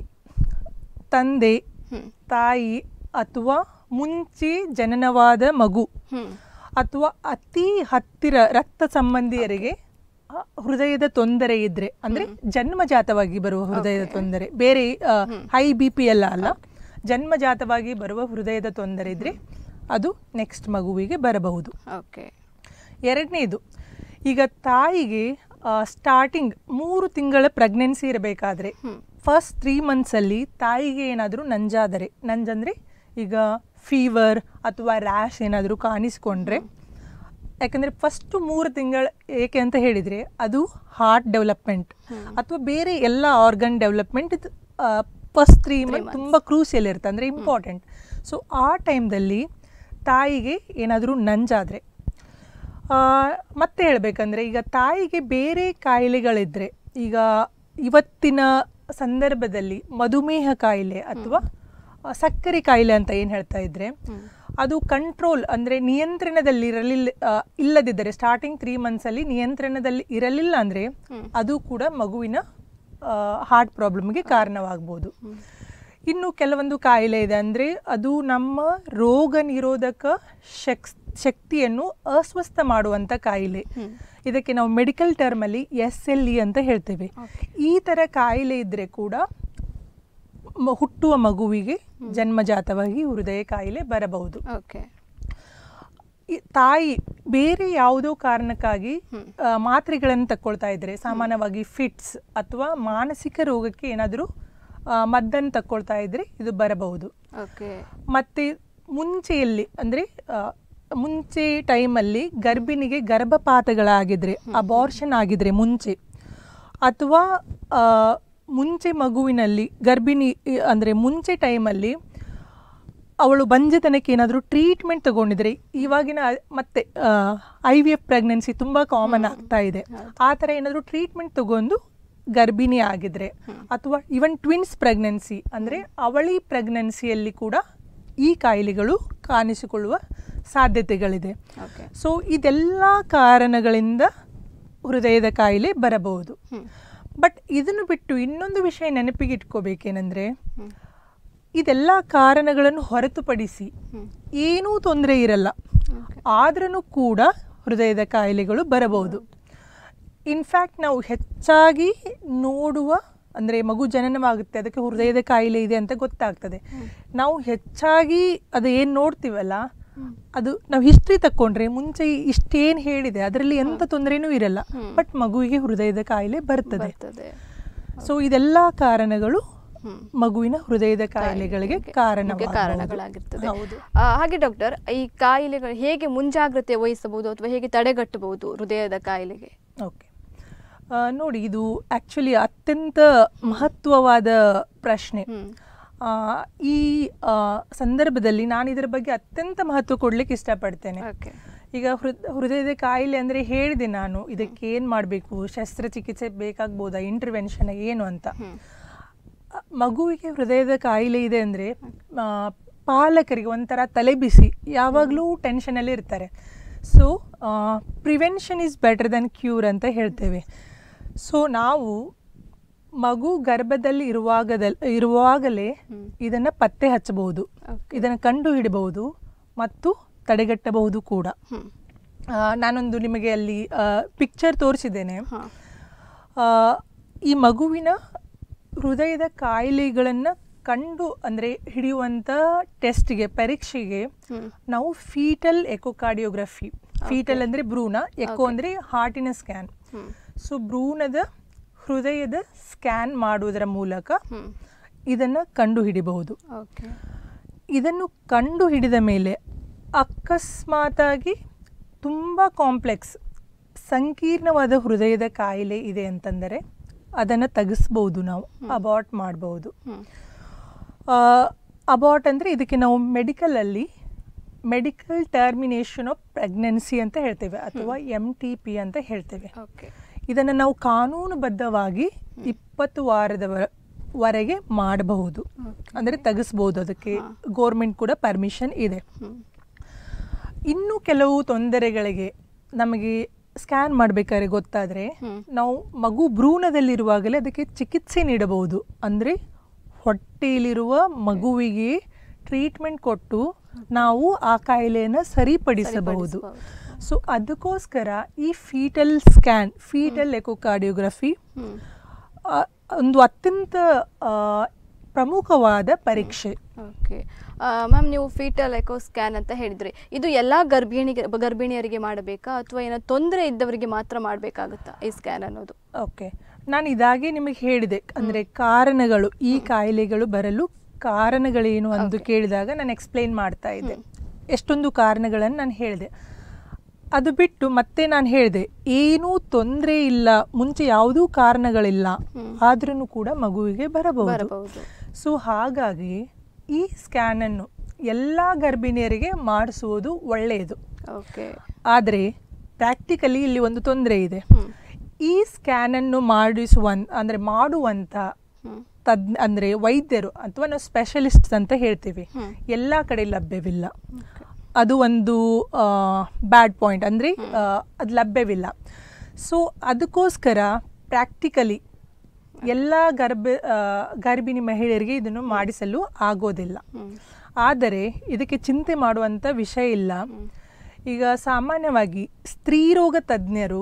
ತಂದೆ ತಾಯಿ ಅಥವಾ ಮುಂಚೆ ಜನನವಾದ ಮಗು ಹ್ಮ್ ಅಥವಾ ಅತಿ ಹತ್ತಿರ ರಕ್ತ ಸಂಬಂಧಿಯರಿಗೆ ಆ, ಹೃದಯದ ತೊಂದರೆ ಇದ್ರೆ ಅಂದ್ರೆ ಜನ್ಮಜಾತವಾಗಿ ಬರುವ ಹೃದಯದ ತೊಂದರೆ ಬೇರೆ ಹೈ ಬಿ ಪಿ ಎಲ್ಲ ಅಲ್ಲ ಜನ್ಮಜಾತವಾಗಿ ಬರುವ ಹೃದಯದ ತೊಂದರೆ ಇದ್ರೆ ಅದು ನೆಕ್ಸ್ಟ್ ಮಗುವಿಗೆ ಬರಬಹುದು ಓಕೆ ಎರಡನೇದು ಈಗ ತಾಯಿಗೆ ಸ್ಟಾರ್ಟಿಂಗ್ ಮೂರು ತಿಂಗಳ ಪ್ರೆಗ್ನೆನ್ಸಿ ಇರಬೇಕಾದ್ರೆ ಫಸ್ಟ್ ತ್ರೀ ಮಂತ್ಸಲ್ಲಿ ತಾಯಿಗೆ ಏನಾದರೂ ನಂಜಾದರೆ ನಂಜಂದರೆ ಈಗ ಫೀವರ್ ಅಥವಾ ರ್ಯಾಶ್ ಏನಾದರೂ ಕಾಣಿಸ್ಕೊಂಡ್ರೆ ಯಾಕಂದರೆ ಫಸ್ಟ್ ಮೂರು ತಿಂಗಳು ಏಕೆ ಅಂತ ಹೇಳಿದರೆ ಅದು ಹಾರ್ಟ್ ಡೆವಲಪ್ಮೆಂಟ್ ಅಥವಾ ಬೇರೆ ಎಲ್ಲ ಆರ್ಗನ್ ಡೆವಲಪ್ಮೆಂಟ್ ಇದು ಫಸ್ಟ್ ತ್ರೀ ಮಂತ್ ತುಂಬ ಕ್ರೂಸಿಯಲ್ ಇರುತ್ತೆ ಅಂದರೆ ಇಂಪಾರ್ಟೆಂಟ್ ಸೊ ಆ ಟೈಮ್ದಲ್ಲಿ ತಾಯಿಗೆ ಏನಾದರೂ ನಂಜಾದರೆ ಆ, ಮತ್ತೆ ಹೇಳಬೇಕಂದ್ರೆ ಈಗ ತಾಯಿಗೆ ಬೇರೆ ಕಾಯಿಲೆಗಳಿದ್ರೆ ಈಗ ಇವತ್ತಿನ ಸಂದರ್ಭದಲ್ಲಿ ಮಧುಮೇಹ ಕಾಯಿಲೆ ಅಥವಾ ಆ, ಸಕ್ಕರೆ ಕಾಯಿಲೆ ಅಂತ ಏನು ಹೇಳ್ತಾ ಇದ್ರೆ ಅದು ಕಂಟ್ರೋಲ್ ಅಂದರೆ ನಿಯಂತ್ರಣದಲ್ಲಿ ಇರಲಿಲ್ಲ ಆ, ಇಲ್ಲದಿದ್ದರೆ ಸ್ಟಾರ್ಟಿಂಗ್ ತ್ರೀ ಮಂತ್ಸಲ್ಲಿ ನಿಯಂತ್ರಣದಲ್ಲಿ ಇರಲಿಲ್ಲ ಅಂದರೆ ಅದು ಕೂಡ ಮಗುವಿನ ಹಾರ್ಟ್ ಪ್ರಾಬ್ಲಮ್ಗೆ ಕಾರಣವಾಗ್ಬೋದು ಇನ್ನು ಕೆಲವೊಂದು ಕಾಯಿಲೆ ಇದೆ ಅಂದರೆ ಅದು ನಮ್ಮ ರೋಗ ನಿರೋಧಕ ಶಕ್ ಶಕ್ತಿಯನ್ನು ಅಸ್ವಸ್ಥ ಮಾಡುವಂಥ ಕಾಯಿಲೆ ಇದಕ್ಕೆ ನಾವು ಮೆಡಿಕಲ್ ಟರ್ಮಲ್ಲಿ ಎಸ್ ಎಲ್ ಇ ಅಂತ ಹೇಳ್ತೇವೆ ಈ ಥರ ಕಾಯಿಲೆ ಇದ್ದರೆ ಕೂಡ ಮ- ಹುಟ್ಟುವ ಮಗುವಿಗೆ ಜನ್ಮಜಾತವಾಗಿ ಹೃದಯ ಕಾಯಿಲೆ ಬರಬಹುದು ಓಕೆ ಈ ತಾಯಿ ಬೇರೆ ಯಾವುದೋ ಕಾರಣಕ್ಕಾಗಿ ಆ, ಮಾತ್ರೆಗಳನ್ನು ತಕ್ಕೊಳ್ತಾ ಇದ್ರೆ ಸಾಮಾನ್ಯವಾಗಿ ಫಿಟ್ಸ್ ಅಥವಾ ಮಾನಸಿಕ ರೋಗಕ್ಕೆ ಏನಾದರೂ ಮದ್ದನ್ನು ತಕ್ಕೊಳ್ತಾ ಇದ್ರೆ ಇದು ಬರಬಹುದು ಓಕೆ ಮತ್ತೆ ಮುಂಚೆಯಲ್ಲಿ ಅಂದರೆ ಮುಂಚೆ ಟೈಮಲ್ಲಿ ಗರ್ಭಿಣಿಗೆ ಗರ್ಭಪಾತಗಳಾಗಿದ್ರೆ ಅಬಾರ್ಷನ್ ಆಗಿದ್ರೆ ಮುಂಚೆ ಅಥವಾ ಆ, ಮುಂಚೆ ಮಗುವಿನಲ್ಲಿ ಗರ್ಭಿಣಿ ಅಂದರೆ ಮುಂಚೆ ಟೈಮಲ್ಲಿ ಅವಳು ಬಂಜೆತನಕ್ಕೆ ಏನಾದರೂ ಟ್ರೀಟ್ಮೆಂಟ್ ತಗೊಂಡಿದ್ರೆ ಇವಾಗಿನ ಮತ್ತೆ ಐ ವಿ ಎಫ್ ಪ್ರೆಗ್ನೆನ್ಸಿ ತುಂಬ ಕಾಮನ್ ಆಗ್ತಾ ಇದೆ ಆ ಥರ ಏನಾದರೂ ಟ್ರೀಟ್ಮೆಂಟ್ ತಗೊಂಡು ಗರ್ಭಿಣಿ ಆಗಿದ್ರೆ ಅಥವಾ ಇವನ್ ಟ್ವಿನ್ಸ್ ಪ್ರೆಗ್ನೆನ್ಸಿ ಅಂದರೆ ಅವಳಿ ಪ್ರೆಗ್ನೆನ್ಸಿಯಲ್ಲಿ ಕೂಡ ಈ ಕಾಯಿಲೆಗಳು ಕಾಣಿಸಿಕೊಳ್ಳುವ ಸಾಧ್ಯತೆಗಳಿದೆ ಓಕೆ ಸೊ ಇದೆಲ್ಲ ಕಾರಣಗಳಿಂದ ಹೃದಯದ ಕಾಯಿಲೆ ಬರಬಹುದು ಬಟ್ ಇದನ್ನು ಬಿಟ್ಟು ಇನ್ನೊಂದು ವಿಷಯ ನೆನಪಿಗೆ ಇಟ್ಕೋಬೇಕೇನೆಂದರೆ ಇದೆಲ್ಲ ಕಾರಣಗಳನ್ನು ಹೊರತುಪಡಿಸಿ ಏನೂ ತೊಂದರೆ ಇರಲ್ಲ ಆದ್ರೂ ಕೂಡ ಹೃದಯದ ಕಾಯಿಲೆಗಳು ಬರಬಹುದು ಇನ್ಫ್ಯಾಕ್ಟ್ ನಾವು ಹೆಚ್ಚಾಗಿ ನೋಡುವ ಅಂದರೆ ಮಗು ಜನನವಾಗುತ್ತೆ ಅದಕ್ಕೆ ಹೃದಯದ ಕಾಯಿಲೆ ಇದೆ ಅಂತ ಗೊತ್ತಾಗ್ತದೆ ನಾವು ಹೆಚ್ಚಾಗಿ ಅದು ಏನು ನೋಡ್ತೀವಲ್ಲ ಅದು ನಾವು ಹಿಸ್ಟ್ರಿ ತಕ್ಕೊಂಡ್ರೆ ಮುಂಚೆ ಇಷ್ಟೇನು ಹೇಳಿದೆ ಅದರಲ್ಲಿ ಎಂಥ ತೊಂದರೆನೂ ಇರಲ್ಲ ಬಟ್ ಮಗುವಿಗೆ ಹೃದಯದ ಕಾಯಿಲೆ ಬರ್ತದೆ ಬರ್ತದೆ ಸೊ ಇದೆಲ್ಲ ಕಾರಣಗಳು ಹ್ಮ್. ಮಗುವಿನ ಹೃದಯದ ಕಾಯಿಲೆಗಳಿಗೆ ಮುಖ್ಯ ಕಾರಣ ಕಾರಣಗಳಾಗಿರ್ತದೆ ಹೌದು ಆ, ಹಾಗೆ ಡಾಕ್ಟರ್ ಈ ಕಾಯಿಲೆಗಳು ಹೇಗೆ ಮುಂಜಾಗ್ರತೆ ವಹಿಸಬಹುದು ಅಥವಾ ಹೇಗೆ ತಡೆಗಟ್ಟಬಹುದು ಹೃದಯದ ಕಾಯಿಲೆಗೆ ಓಕೆ ನೋಡಿ ಇದು ಆ್ಯಕ್ಚುಲಿ ಅತ್ಯಂತ ಮಹತ್ವವಾದ ಪ್ರಶ್ನೆ ಹ್ಮ್. ಆ, ಈ ಆ, ಸಂದರ್ಭದಲ್ಲಿ ನಾನು ಇದರ ಬಗ್ಗೆ ಅತ್ಯಂತ ಮಹತ್ವ ಕೊಡ್ಲಿಕ್ಕೆ ಇಷ್ಟಪಡ್ತೇನೆ ಓಕೆ ಈಗ ಹೃದ್ ಹೃದಯದ ಕಾಯಿಲೆ ಅಂದರೆ ಹೇಳಿದೆ ನಾನು ಇದಕ್ಕೆ ಏನು ಮಾಡಬೇಕು ಶಸ್ತ್ರಚಿಕಿತ್ಸೆ ಬೇಕಾಗ್ಬೋದಾ ಇಂಟರ್ವೆನ್ಷನ್ ಏನು ಅಂತ ಆ, ಮಗುವಿಗೆ ಹೃದಯದ ಕಾಯಿಲೆ ಇದೆ ಅಂದರೆ ಪಾಲಕರಿಗೆ ಒಂಥರ ತಲೆ ಬಿಸಿ ಯಾವಾಗಲೂ ಟೆನ್ಷನಲ್ಲಿ ಇರ್ತಾರೆ so prevention is better than cure ಅಂತ ಹೇಳ್ತೇವೆ ಸೊ ನಾವು ಮಗು ಗರ್ಭದಲ್ಲಿ ಇರುವಾಗದಲ್ ಇರುವಾಗಲೇ ಇದನ್ನು ಪತ್ತೆ ಹಚ್ಚಬಹುದು ಇದನ್ನು ಕಂಡು ಹಿಡಬಹುದು ಮತ್ತು ತಡೆಗಟ್ಟಬಹುದು ಕೂಡ ಹ್ಮ್ ಆ, ನಾನೊಂದು ನಿಮಗೆ ಅಲ್ಲಿ ಪಿಕ್ಚರ್ ತೋರಿಸಿದ್ದೇನೆ ಹಾ ಆ, ಈ ಮಗುವಿನ ಹೃದಯದ ಕಾಯಿಲೆಗಳನ್ನು ಕಂಡು ಅಂದರೆ ಹಿಡಿಯುವಂಥ ಟೆಸ್ಟ್ಗೆ ಪರೀಕ್ಷೆಗೆ ಹ್ಮ್ ನಾವು ಫೀಟಲ್ ಎಕೋಕಾರ್ಡಿಯೋಗ್ರಫಿ ಫೀಟಲ್ ಅಂದರೆ ಭ್ರೂಣ ಎಕೋ ಅಂದರೆ ಹಾರ್ಟಿನ ಸ್ಕ್ಯಾನ್ ಹ್ಮ್ ಸೊ ಭ್ರೂಣದ ಹೃದಯದ ಸ್ಕ್ಯಾನ್ ಮಾಡುವುದರ ಮೂಲಕ ಹ್ಮ್ ಇದನ್ನು ಕಂಡು ಹಿಡಿಬಹುದು ಓಕೆ ಇದನ್ನು ಕಂಡು ಹಿಡಿದ ಮೇಲೆ ಅಕಸ್ಮಾತಾಗಿ ತುಂಬ ಕಾಂಪ್ಲೆಕ್ಸ್ ಸಂಕೀರ್ಣವಾದ ಹೃದಯದ ಕಾಯಿಲೆ ಇದೆ ಅಂತಂದರೆ ಅದನ್ನು ತೆಗೆಸ್ಬೋದು ನಾವು ಅಬಾರ್ಟ್ ಮಾಡ್ಬೋದು ಹ್ಮ್ ಅಬಾರ್ಟ್ ಅಂದರೆ ಇದಕ್ಕೆ ನಾವು ಮೆಡಿಕಲಲ್ಲಿ ಮೆಡಿಕಲ್ ಟರ್ಮಿನೇಷನ್ ಆಫ್ ಪ್ರೆಗ್ನೆನ್ಸಿ ಅಂತ ಹೇಳ್ತೇವೆ ಅಥವಾ ಎಮ್ ಟಿ ಪಿ ಅಂತ ಹೇಳ್ತೇವೆ ಓಕೆ ಇದನ್ನು ನಾವು ಕಾನೂನುಬದ್ಧವಾಗಿ ಇಪ್ಪತ್ತು ವಾರದ ವರೆಗೆ ಮಾಡಬಹುದು ಅಂದರೆ ತೆಗೆಸ್ಬೋದು ಅದಕ್ಕೆ ಗೋರ್ಮೆಂಟ್ ಕೂಡ ಪರ್ಮಿಷನ್ ಇದೆ ಹ್ಮ್ ಇನ್ನು ಕೆಲವು ತೊಂದರೆಗಳಿಗೆ ನಮಗೆ ಸ್ಕ್ಯಾನ್ ಮಾಡಬೇಕಾದ್ರೆ ಗೊತ್ತಾದರೆ ಹ್ಮ್. ನಾವು ಮಗು ಭ್ರೂಣದಲ್ಲಿರುವಾಗಲೇ ಅದಕ್ಕೆ ಚಿಕಿತ್ಸೆ ನೀಡಬಹುದು ಅಂದರೆ ಹೊಟ್ಟೆಯಲ್ಲಿರುವ ಮಗುವಿಗೆ ಟ್ರೀಟ್ಮೆಂಟ್ ಕೊಟ್ಟು ನಾವು ಆ ಕಾಯಿಲೆಯನ್ನು ಸರಿಪಡಿಸಬಹುದು ಸೊ ಅದಕ್ಕೋಸ್ಕರ ಈ fetal scan fetal echocardiography hmm ಆ, ಒಂದು ಅತ್ಯಂತ ಆ, ಪ್ರಮುಖವಾದ ಪರೀಕ್ಷೆ ಓಕೆ ಮ್ಯಾಮ್ ನೀವು ಫೀಟಲ್ ಎಕೋ ಸ್ಕ್ಯಾನ್ ಅಂತ ಹೇಳಿದ್ರಿ ಇದು ಎಲ್ಲ ಗರ್ಭಿಣಿಗೆ ಗರ್ಭಿಣಿಯರಿಗೆ ಮಾಡಬೇಕಾ ಅಥವಾ ಏನೋ ತೊಂದರೆ ಇದ್ದವರಿಗೆ ಮಾತ್ರ ಮಾಡಬೇಕಾಗುತ್ತಾ ಈ ಸ್ಕ್ಯಾನ್ ಅನ್ನೋದು ಓಕೆ ನಾನು ಇದಾಗೆ ನಿಮಗೆ ಹೇಳಿದೆ ಅಂದರೆ ಕಾರಣಗಳು ಈ ಕಾಯಿಲೆಗಳು ಬರಲು ಕಾರಣಗಳೇನು ಅಂತ ಕೇಳಿದಾಗ ನಾನು ಎಕ್ಸ್ಪ್ಲೇನ್ ಮಾಡ್ತಾ ಇದ್ದೆ ಎಷ್ಟೊಂದು ಕಾರಣಗಳನ್ನು ನಾನು ಹೇಳಿದೆ ಅದು ಬಿಟ್ಟು ಮತ್ತೆ ನಾನು ಹೇಳಿದೆ ಏನೂ ತೊಂದರೆ ಇಲ್ಲ ಮುಂಚೆ ಯಾವುದೂ ಕಾರಣಗಳಿಲ್ಲ ಆದ್ರೂ ಕೂಡ ಮಗುವಿಗೆ ಬರಬಹುದು ಬರಬಹುದು ಸೊ ಹಾಗಾಗಿ ಈ ಸ್ಕ್ಯಾನನ್ನು ಎಲ್ಲ ಗರ್ಭಿಣಿಯರಿಗೆ ಮಾಡಿಸುವುದು ಒಳ್ಳೆಯದು ಓಕೆ ಆದರೆ ಪ್ರಾಕ್ಟಿಕಲಿ ಇಲ್ಲಿ ಒಂದು ತೊಂದರೆ ಇದೆ ಹ್ಮ್ ಈ ಸ್ಕ್ಯಾನನ್ನು ಮಾಡಿಸುವ ಅಂದರೆ ಮಾಡುವಂಥ ಹ್ಮ್ ತದ್ ಅಂದರೆ ವೈದ್ಯರು ಅಥವಾ ನಾವು ಸ್ಪೆಷಲಿಸ್ಟ್ಸ್ ಅಂತ ಹೇಳ್ತೀವಿ ಹ್ಮ್. ಎಲ್ಲ ಕಡೆ ಲಭ್ಯವಿಲ್ಲ ಅದು ಒಂದು ಬ್ಯಾಡ್ ಪಾಯಿಂಟ್ ಅಂದರೆ ಅದು ಲಭ್ಯವಿಲ್ಲ ಸೊ ಅದಕ್ಕೋಸ್ಕರ ಪ್ರಾಕ್ಟಿಕಲಿ ಎಲ್ಲ ಗರ್ಭ ಆ, ಗರ್ಭಿಣಿ ಮಹಿಳೆಯರಿಗೆ ಇದನ್ನು ಮಾಡಿಸಲು ಆಗೋದಿಲ್ಲ ಹ್ಮ್ ಆದರೆ ಇದಕ್ಕೆ ಚಿಂತೆ ಮಾಡುವಂಥ ವಿಷಯ ಇಲ್ಲ ಈಗ ಸಾಮಾನ್ಯವಾಗಿ ಸ್ತ್ರೀರೋಗ ತಜ್ಞರು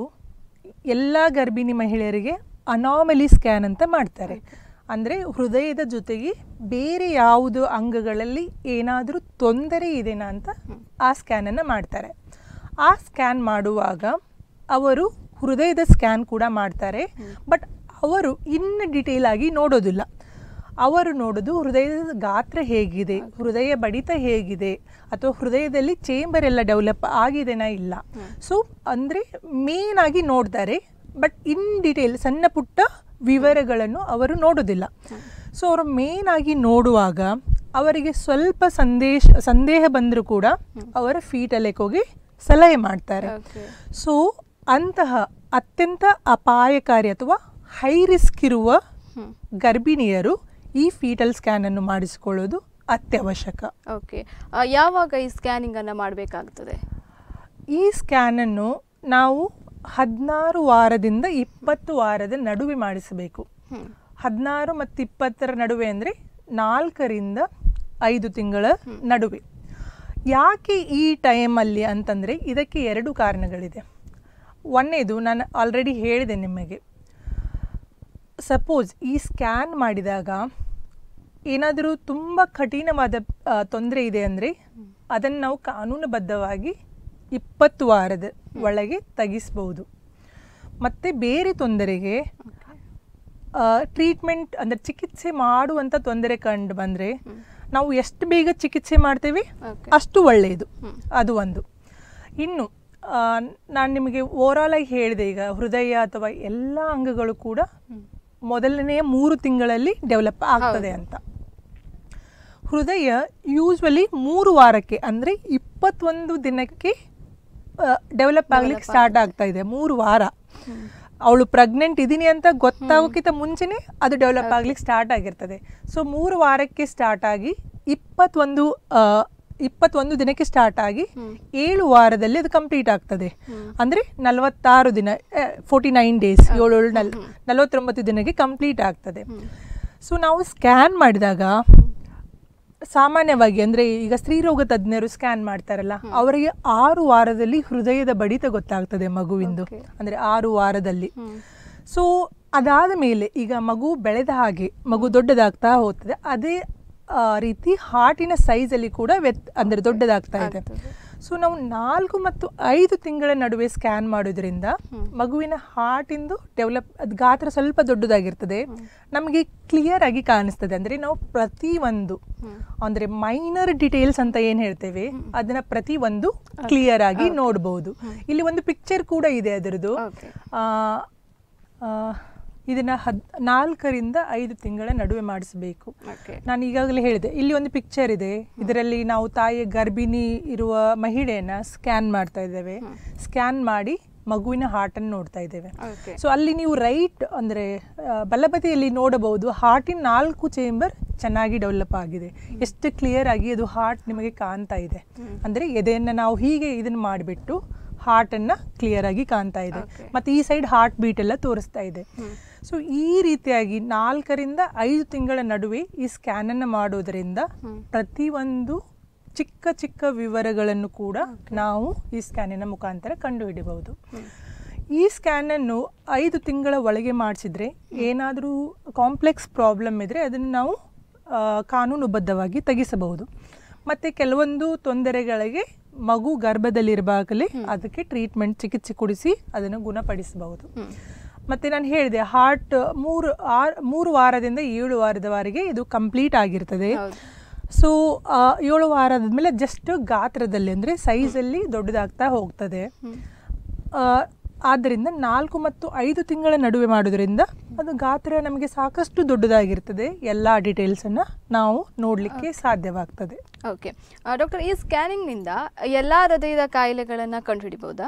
ಎಲ್ಲ ಗರ್ಭಿಣಿ ಮಹಿಳೆಯರಿಗೆ ಅನಾಮಲಿ ಸ್ಕ್ಯಾನ್ ಅಂತ ಮಾಡ್ತಾರೆ ಅಂದರೆ ಹೃದಯದ ಜೊತೆಗೆ ಬೇರೆ ಯಾವುದು ಅಂಗಗಳಲ್ಲಿ ಏನಾದರೂ ತೊಂದರೆ ಇದೆನಾ ಅಂತ ಆ ಸ್ಕ್ಯಾನನ್ನು ಮಾಡ್ತಾರೆ ಆ ಸ್ಕ್ಯಾನ್ ಮಾಡುವಾಗ ಅವರು ಹೃದಯದ ಸ್ಕ್ಯಾನ್ ಕೂಡ ಮಾಡ್ತಾರೆ ಬಟ್ ಅವರು ಇನ್ನು ಡಿಟೇಲ್ ಆಗಿ ನೋಡೋದಿಲ್ಲ ಅವರು ನೋಡೋದು ಹೃದಯದ ಗಾತ್ರ ಹೇಗಿದೆ ಹೃದಯ ಬಡಿತ ಹೇಗಿದೆ ಅಥವಾ ಹೃದಯದಲ್ಲಿ ಚೇಂಬರ್ ಎಲ್ಲ ಡೆವಲಪ್ ಆಗಿದೆನಾ ಇಲ್ಲ ಸೊ ಅಂದರೆ ಮೇನ್ ಆಗಿ ನೋಡ್ತಾರೆ ಬಟ್ ಇನ್ ಡಿಟೇಲ್ ಸಣ್ಣ ಪುಟ್ಟ ವಿವರಗಳನ್ನು ಅವರು ನೋಡೋದಿಲ್ಲ ಸೊ ಅವರು ಮೇನ್ ಆಗಿ ನೋಡುವಾಗ ಅವರಿಗೆ ಸ್ವಲ್ಪ ಸಂದೇಶ ಸಂದೇಹ ಬಂದರೂ ಕೂಡ ಅವರ ಫೀಟಲೆಕ್ಕೆ ಹೋಗಿ ಸಲಹೆ ಮಾಡ್ತಾರೆ ಓಕೆ ಸೊ ಅಂತಹ ಅತ್ಯಂತ ಅಪಾಯಕಾರಿ ಅಥವಾ ಹೈ ರಿಸ್ಕ್ ಇರುವ ಹ್ಮ್ ಗರ್ಭಿಣಿಯರು ಈ ಫೀಟಲ್ ಸ್ಕ್ಯಾನ್ ಅನ್ನು ಮಾಡಿಸಿಕೊಳ್ಳೋದು ಅತ್ಯವಶ್ಯಕ ಓಕೆ ಯಾವಾಗ ಈ ಸ್ಕ್ಯಾನಿಂಗ್ ಅನ್ನ ಮಾಡಬೇಕಾಗ್ತದೆ ಈ ಸ್ಕ್ಯಾನನ್ನು ನಾವು ಹದಿನಾರು ವಾರದಿಂದ ಇಪ್ಪತ್ತು ವಾರದ ನಡುವೆ ಮಾಡಿಸಬೇಕು ಹ್ಮ್ ಹದಿನಾರು ಮತ್ತು ಇಪ್ಪತ್ತರ ನಡುವೆ ಅಂದರೆ ನಾಲ್ಕರಿಂದ ಐದು ತಿಂಗಳ ನಡುವೆ ಯಾಕೆ ಈ ಟೈಮಲ್ಲಿ ಅಂತಂದರೆ ಇದಕ್ಕೆ ಎರಡು ಕಾರಣಗಳಿದೆ ಒಂದನೇದು ನಾನು ಆಲ್ರೆಡಿ ಹೇಳಿದೆ ನಿಮಗೆ ಸಪೋಸ್ ಈ ಸ್ಕ್ಯಾನ್ ಮಾಡಿದಾಗ ಏನಾದರೂ ತುಂಬ ಕಠಿಣವಾದ ತೊಂದರೆ ಇದೆ ಅಂದರೆ ಅದನ್ನು ನಾವು ಕಾನೂನುಬದ್ಧವಾಗಿ ಇಪ್ಪತ್ತು ವಾರದ ಒಳಗೆ ತೆಗಿಸ್ಬೋದು ಮತ್ತು ಬೇರೆ ತೊಂದರೆಗೆ ಟ್ರೀಟ್ಮೆಂಟ್ ಅಂದರೆ ಚಿಕಿತ್ಸೆ ಮಾಡುವಂಥ ತೊಂದರೆ ಕಂಡು ಬಂದರೆ ನಾವು ಎಷ್ಟು ಬೇಗ ಚಿಕಿತ್ಸೆ ಮಾಡ್ತೇವೆ ಓಕೆ ಅಷ್ಟು ಒಳ್ಳೆಯದು ಅದು ಒಂದು ಇನ್ನು ನಾನು ನಿಮಗೆ ಓವರಾಲ್ ಆಗಿ ಹೇಳಿದೆ ಈಗ ಹೃದಯ ಅಥವಾ ಎಲ್ಲ ಅಂಗಗಳು ಕೂಡ ಮೊದಲನೆಯ ಮೂರು ತಿಂಗಳಲ್ಲಿ ಡೆವಲಪ್ ಆಗ್ತದೆ ಅಂತ ಹೃದಯ ಯೂಶ್ವಲಿ ಮೂರು ವಾರಕ್ಕೆ ಅಂದರೆ ಇಪ್ಪತ್ತೊಂದು ದಿನಕ್ಕೆ ಡೆವಲಪ್ ಆಗ್ಲಿಕ್ಕೆ ಸ್ಟಾರ್ಟ್ ಆಗ್ತಾ ಇದೆ ಮೂರು ವಾರ ಅವಳು ಪ್ರೆಗ್ನೆಂಟ್ ಇದ್ದೀನಿ ಅಂತ ಗೊತ್ತಾಗೋಕ್ಕಿಂತ ಮುಂಚೆನೇ ಅದು ಡೆವಲಪ್ ಆಗ್ಲಿಕ್ಕೆ ಸ್ಟಾರ್ಟ್ ಆಗಿರ್ತದೆ ಸೊ ಮೂರು ವಾರಕ್ಕೆ ಸ್ಟಾರ್ಟ್ ಆಗಿ ಇಪ್ಪತ್ತೊಂದು ಆ, ಇಪ್ಪತ್ತೊಂದು ದಿನಕ್ಕೆ ಸ್ಟಾರ್ಟ್ ಆಗಿ ಏಳು ವಾರದಲ್ಲಿ ಅದು ಕಂಪ್ಲೀಟ್ ಆಗ್ತದೆ ಅಂದರೆ ನಲವತ್ತಾರು ದಿನ ಫೋರ್ಟಿ ನೈನ್ ಡೇಸ್ ಏಳು ಏಳು ನಲ್ ನಲವತ್ತೊಂಬತ್ತು ದಿನಕ್ಕೆ ಕಂಪ್ಲೀಟ್ ಆಗ್ತದೆ ಸೊ ನಾವು ಸ್ಕ್ಯಾನ್ ಮಾಡಿದಾಗ ಸಾಮಾನ್ಯವಾಗಿ ಅಂದರೆ ಈಗ ಸ್ತ್ರೀರೋಗ ತಜ್ಞರು ಸ್ಕ್ಯಾನ್ ಮಾಡ್ತಾರಲ್ಲ ಅವರಿಗೆ ಆರು ವಾರದಲ್ಲಿ ಹೃದಯದ ಬಡಿತ ಗೊತ್ತಾಗ್ತದೆ ಮಗುವಿಂದು Okay. ಅಂದರೆ ಆರು ವಾರದಲ್ಲಿ ಸೊ ಅದಾದ ಮೇಲೆ ಈಗ ಮಗು ಬೆಳೆದ ಹಾಗೆ ಮಗು ದೊಡ್ಡದಾಗ್ತಾ ಹೋಗ್ತದೆ ಅದೇ ಆ, ರೀತಿ ಹಾರ್ಟಿನ ಸೈಜಲ್ಲಿ ಕೂಡ ವ್ಯತ್ ಅಂದರೆ ದೊಡ್ಡದಾಗ್ತಾ ಇದೆ ಸೊ ನಾವು ನಾಲ್ಕು ಮತ್ತು ಐದು ತಿಂಗಳ ನಡುವೆ ಸ್ಕ್ಯಾನ್ ಮಾಡೋದ್ರಿಂದ ಮಗುವಿನ ಹಾರ್ಟಿಂದು ಡೆವಲಪ್ ಅದು ಗಾತ್ರ ಸ್ವಲ್ಪ ದೊಡ್ಡದಾಗಿರ್ತದೆ ನಮಗೆ ಕ್ಲಿಯರ್ ಆಗಿ ಕಾಣಿಸ್ತದೆ ಅಂದರೆ ನಾವು ಪ್ರತಿ ಒಂದು ಅಂದರೆ ಮೈನರ್ ಡಿಟೇಲ್ಸ್ ಅಂತ ಏನು ಹೇಳ್ತೇವೆ ಅದನ್ನ ಪ್ರತಿ ಒಂದು ಕ್ಲಿಯರ್ ಆಗಿ ನೋಡಬಹುದು ಇಲ್ಲಿ ಒಂದು ಪಿಕ್ಚರ್ ಕೂಡ ಇದೆ ಅದರದ್ದು Okay. ಆ, ಆ, ಇದನ್ನ ಹದ್ ನಾಲ್ಕರಿಂದ ಐದು ತಿಂಗಳ ನಡುವೆ ಮಾಡಿಸಬೇಕು ಓಕೆ ನಾನು ಈಗಾಗಲೇ ಹೇಳಿದೆ ಇಲ್ಲಿ ಒಂದು ಪಿಕ್ಚರ್ ಇದೆ ಇದರಲ್ಲಿ ನಾವು ತಾಯಿಯ ಗರ್ಭಿಣಿ ಇರುವ ಮಹಿಳೆಯನ್ನ ಸ್ಕ್ಯಾನ್ ಮಾಡ್ತಾ ಇದ್ದೇವೆ ಸ್ಕ್ಯಾನ್ ಮಾಡಿ ಮಗುವಿನ ಹಾರ್ಟನ್ನು ನೋಡ್ತಾ ಇದ್ದೇವೆ ಓಕೆ ಸೊ ಅಲ್ಲಿ ನೀವು ರೈಟ್ ಅಂದರೆ ಬಲಬದಿಯಲ್ಲಿ ನೋಡಬಹುದು ಹಾರ್ಟಿನ ನಾಲ್ಕು ಚೇಂಬರ್ ಚೆನ್ನಾಗಿ ಡೆವಲಪ್ ಆಗಿದೆ ಎಷ್ಟು ಕ್ಲಿಯರ್ ಆಗಿ ಅದು ಹಾರ್ಟ್ ನಿಮಗೆ ಕಾಣ್ತಾ ಇದೆ ಅಂದರೆ ಎದೆಯನ್ನು ನಾವು ಹೀಗೆ ಇದನ್ನು ಮಾಡಿಬಿಟ್ಟು ಹಾರ್ಟನ್ನು ಕ್ಲಿಯರ್ ಆಗಿ ಕಾಣ್ತಾ ಇದೆ Okay. ಮತ್ತು ಈ ಸೈಡ್ ಹಾರ್ಟ್ ಬೀಟ್ ಎಲ್ಲ ತೋರಿಸ್ತಾ ಇದೆ ಸೊ ಈ ರೀತಿಯಾಗಿ ನಾಲ್ಕರಿಂದ ಐದು ತಿಂಗಳ ನಡುವೆ ಈ ಸ್ಕ್ಯಾನನ್ನು ಮಾಡೋದರಿಂದ ಪ್ರತಿಯೊಂದು ಚಿಕ್ಕ ಚಿಕ್ಕ ವಿವರಗಳನ್ನು ಕೂಡ ನಾವು ಈ ಸ್ಕ್ಯಾನಿನ ಮುಖಾಂತರ ಕಂಡುಹಿಡಿಬಹುದು ಈ ಸ್ಕ್ಯಾನನ್ನು ಐದು ತಿಂಗಳ ಒಳಗೆ ಮಾಡಿಸಿದ್ರೆ ಏನಾದರೂ ಕಾಂಪ್ಲೆಕ್ಸ್ ಪ್ರಾಬ್ಲಮ್ ಇದ್ದರೆ ಅದನ್ನು ನಾವು ಆ, ಕಾನೂನುಬದ್ಧವಾಗಿ ತೆಗಿಸಬಹುದು ಮತ್ತು ಕೆಲವೊಂದು ತೊಂದರೆಗಳಿಗೆ ಮಗು ಗರ್ಭದಲ್ಲಿರುವಾಗಲೇ ಅದಕ್ಕೆ ಟ್ರೀಟ್ಮೆಂಟ್ ಚಿಕಿತ್ಸೆ ಕೊಡಿಸಿ ಅದನ್ನು ಗುಣಪಡಿಸಬಹುದು ಮತ್ತು ನಾನು ಹೇಳಿದೆ ಹಾರ್ಟ್ ಮೂರು ಆರ್ ಮೂರು ವಾರದಿಂದ ಏಳು ವಾರದವರೆಗೆ ಇದು ಕಂಪ್ಲೀಟ್ ಆಗಿರ್ತದೆ ಹೌದು. ಸೊ ಏಳು ವಾರದಾದ್ಮೇಲೆ ಜಸ್ಟ್ ಗಾತ್ರದಲ್ಲಿ ಅಂದರೆ ಸೈಜಲ್ಲಿ ದೊಡ್ಡದಾಗ್ತಾ ಹೋಗ್ತದೆ ಆ, ಆದ್ದರಿಂದ ನಾಲ್ಕು ಮತ್ತು ಐದು ತಿಂಗಳ ನಡುವೆ ಮಾಡೋದ್ರಿಂದ ಅದು ಗಾತ್ರ ನಮಗೆ ಸಾಕಷ್ಟು ದೊಡ್ಡದಾಗಿರ್ತದೆ ಎಲ್ಲ ಡೀಟೇಲ್ಸನ್ನು ನಾವು ನೋಡಲಿಕ್ಕೆ ಸಾಧ್ಯವಾಗ್ತದೆ ಓಕೆ ಡಾಕ್ಟರ್ ಈ ಸ್ಕ್ಯಾನಿಂಗ್ನಿಂದ ಎಲ್ಲ ಹೃದಯದ ಕಾಯಿಲೆಗಳನ್ನು ಕಂಡುಹಿಡಿಬಹುದಾ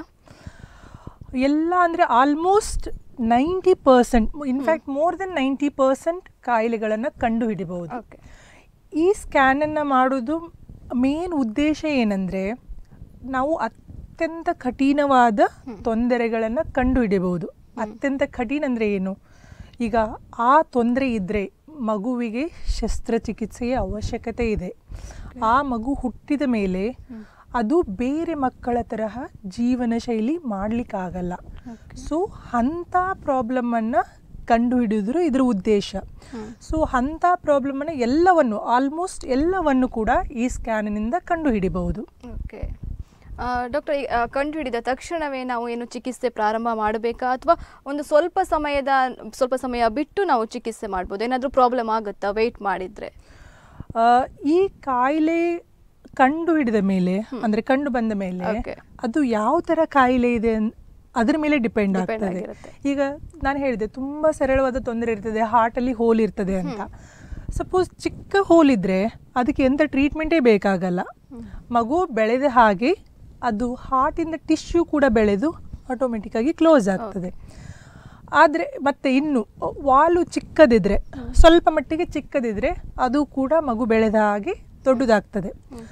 ಎಲ್ಲ ಅಂದರೆ almost ninety percent in fact more than ninety percent ಕಾಯಿಲೆಗಳನ್ನು ಕಂಡುಹಿಡಿಬಹುದು ಓಕೆ ಈ ಸ್ಕ್ಯಾನನ್ನು ಮಾಡೋದು ಮೇನ್ ಉದ್ದೇಶ ಏನಂದರೆ ನಾವು ಅತ್ಯಂತ ಕಠಿಣವಾದ ತೊಂದರೆಗಳನ್ನು ಕಂಡುಹಿಡಿಬಹುದು ಅತ್ಯಂತ ಕಠಿಣ ಅಂದರೆ ಏನು ಈಗ ಆ ತೊಂದರೆ ಇದ್ದರೆ ಮಗುವಿಗೆ ಶಸ್ತ್ರಚಿಕಿತ್ಸೆಯ ಅವಶ್ಯಕತೆ ಇದೆ ಆ ಮಗು ಹುಟ್ಟಿದ ಮೇಲೆ ಅದು ಬೇರೆ ಮಕ್ಕಳ ತರಹ ಜೀವನ ಶೈಲಿ ಮಾಡಲಿಕ್ಕಾಗಲ್ಲ ಸೊ ಅಂಥ ಪ್ರಾಬ್ಲಮನ್ನು ಕಂಡುಹಿಡಿದ್ರು ಇದರ ಉದ್ದೇಶ ಸೊ ಅಂಥ ಪ್ರಾಬ್ಲಮನ್ನು ಎಲ್ಲವನ್ನು ಆಲ್ಮೋಸ್ಟ್ ಎಲ್ಲವನ್ನು ಕೂಡ ಈ ಸ್ಕ್ಯಾನಿನಿಂದ ಕಂಡುಹಿಡಿಬಹುದು ಓಕೆ ಡಾಕ್ಟರ್ ಕಂಡುಹಿಡಿದ ತಕ್ಷಣವೇ ನಾವು ಏನು ಚಿಕಿತ್ಸೆ ಪ್ರಾರಂಭ ಮಾಡಬೇಕಾ ಅಥವಾ ಒಂದು ಸ್ವಲ್ಪ ಸಮಯದ ಸ್ವಲ್ಪ ಸಮಯ ಬಿಟ್ಟು ನಾವು ಚಿಕಿತ್ಸೆ ಮಾಡ್ಬೋದು ಏನಾದರೂ ಪ್ರಾಬ್ಲಮ್ ಆಗುತ್ತಾ ವೆಯ್ಟ್ ಮಾಡಿದರೆ ಆ, ಈ ಕಾಯಿಲೆ ಕಂಡು ಹಿಡಿದ ಮೇಲೆ ಅಂದ್ರೆ ಕಂಡು ಬಂದ ಮೇಲೆ Okay. ಅದು ಯಾವ ತರ ಕಾಯಿಲೆ ಇದೆ ಅನ್- ಅದ್ರ ಮೇಲೆ ಡಿಪೆಂಡ್ Depend ಆಗ್ತದೆ ಆಗಿರುತ್ತೆ. ಈಗ ನಾನು ಹೇಳಿದೆ ತುಂಬಾ ಸರಳವಾದ ತೊಂದರೆ ಇರ್ತದೆ ಹಾರ್ಟಲ್ಲಿ ಹೋಲ್ ಇರ್ತದೆ ಅಂತ ಸಪೋಸ್ ಚಿಕ್ಕ ಹೋಲ್ ಇದ್ರೆ ಅದಕ್ಕೆ ಎಂತ ಟ್ರೀಟ್ಮೆಂಟೇ ಬೇಕಾಗಲ್ಲ ಮಗು ಬೆಳೆದ ಹಾಗೆ ಅದು ಹಾರ್ಟಿಂದ ಟಿಶ್ಯೂ ಕೂಡ ಬೆಳೆದು ಆಟೋಮೆಟಿಕ್ ಆಗಿ ಕ್ಲೋಸ್ ಆಗ್ತದೆ ಆದರೆ ಮತ್ತೆ ಇನ್ನು ವಾಲು ಚಿಕ್ಕದಿದ್ರೆ ಸ್ವಲ್ಪ ಮಟ್ಟಿಗೆ ಚಿಕ್ಕದಿದ್ರೆ ಅದು ಕೂಡ ಮಗು ಬೆಳೆದ ಹಾಗೆ ದೊಡ್ಡದಾಗ್ತದೆ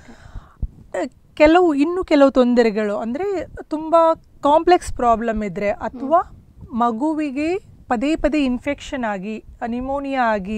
ಅಹ್, ಕೆಲವು ಇನ್ನು ಕೆಲವು ತೊಂದರೆಗಳು ಅಂದರೆ ತುಂಬ ಕಾಂಪ್ಲೆಕ್ಸ್ ಪ್ರಾಬ್ಲಮ್ ಇದ್ದರೆ ಅಥವಾ ಮಗುವಿಗೆ ಪದೇ ಪದೇ ಇನ್ಫೆಕ್ಷನ್ ಆಗಿ ನಿಮೋನಿಯಾ ಆಗಿ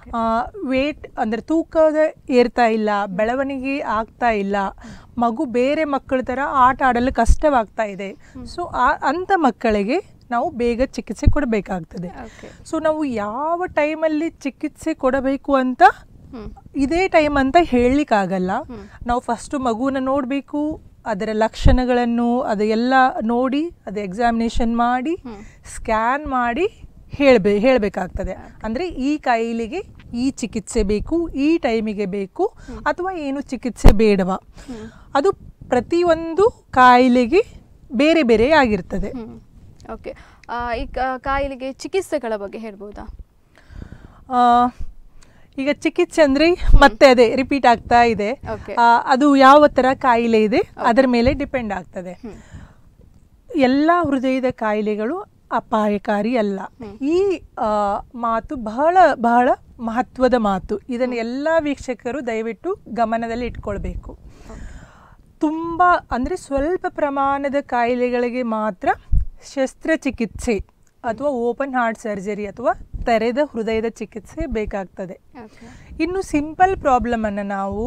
ವೇಟ್ ಅಂದರೆ ತೂಕದ ಏರ್ತಾ ಇಲ್ಲ ಬೆಳವಣಿಗೆ ಆಗ್ತಾ ಇಲ್ಲ ಮಗು ಬೇರೆ ಮಕ್ಕಳ ಥರ ಆಟ ಆಡಲು ಕಷ್ಟವಾಗ್ತಾ ಇದೆ ಸೊ ಅಂಥ ಮಕ್ಕಳಿಗೆ ನಾವು ಬೇಗ ಚಿಕಿತ್ಸೆ ಕೊಡಬೇಕಾಗ್ತದೆ ಓಕೆ ಸೊ ನಾವು ಯಾವ ಟೈಮಲ್ಲಿ ಚಿಕಿತ್ಸೆ ಕೊಡಬೇಕು ಅಂತ ಹ್ಮ್. ಇದೇ ಟೈಮ್ ಅಂತ ಹೇಳಲಿಕ್ಕಾಗಲ್ಲ ನಾವು ಫಸ್ಟು ಮಗುವನ್ನ ನೋಡಬೇಕು ಅದರ ಲಕ್ಷಣಗಳನ್ನು ಅದು ಎಲ್ಲ ನೋಡಿ ಅದು ಎಕ್ಸಾಮಿನೇಷನ್ ಮಾಡಿ ಸ್ಕ್ಯಾನ್ ಮಾಡಿ ಹೇಳ್ಬೇ ಹೇಳಬೇಕಾಗ್ತದೆ ಅಂದರೆ ಈ ಕಾಯಿಲೆಗೆ ಈ ಚಿಕಿತ್ಸೆ ಬೇಕು ಈ ಟೈಮಿಗೆ ಬೇಕು ಅಥವಾ ಏನು ಚಿಕಿತ್ಸೆ ಬೇಡವಾ ಅದು ಪ್ರತಿಯೊಂದು ಕಾಯಿಲೆಗೆ ಬೇರೆ ಬೇರೆ ಆಗಿರ್ತದೆ ಓಕೆ ಈ ಕಾ- ಕಾಯಿಲೆಗೆ ಚಿಕಿತ್ಸೆಗಳ ಬಗ್ಗೆ ಹೇಳ್ಬೋದಾ ಆ, ಈಗ ಚಿಕಿತ್ಸೆ ಅಂದ್ರೆ ಮತ್ತೆ ಅದೇ ರಿಪೀಟ್ ಆಗ್ತಾ ಇದೆ Okay. ಆ, ಅದು ಯಾವ ತರ ಕಾಯಿಲೆ ಇದೆ ಅದರ ಮೇಲೆ ಡಿಪೆಂಡ್ ಆಗ್ತದೆ ಎಲ್ಲ ಹೃದಯದ ಕಾಯಿಲೆಗಳು ಅಪಾಯಕಾರಿ ಅಲ್ಲ ಈ ಆ, ಮಾತು ಬಹಳ ಬಹಳ ಮಹತ್ವದ ಮಾತು ಇದನ್ನು ಎಲ್ಲ ವೀಕ್ಷಕರು ದಯವಿಟ್ಟು ಗಮನದಲ್ಲಿ ಇಟ್ಕೊಳ್ಬೇಕು ತುಂಬ ಅಂದರೆ ಸ್ವಲ್ಪ ಪ್ರಮಾಣದ ಕಾಯಿಲೆಗಳಿಗೆ ಮಾತ್ರ ಶಸ್ತ್ರಚಿಕಿತ್ಸೆ ಅಥವಾ ಓಪನ್ ಹಾರ್ಟ್ ಸರ್ಜರಿ ಅಥವಾ ತೆರೆದ ಹೃದಯದ ಚಿಕಿತ್ಸೆ ಬೇಕಾಗ್ತದೆ ಓಕೆ ಇನ್ನು ಸಿಂಪಲ್ ಪ್ರಾಬ್ಲಮನ್ನು ನಾವು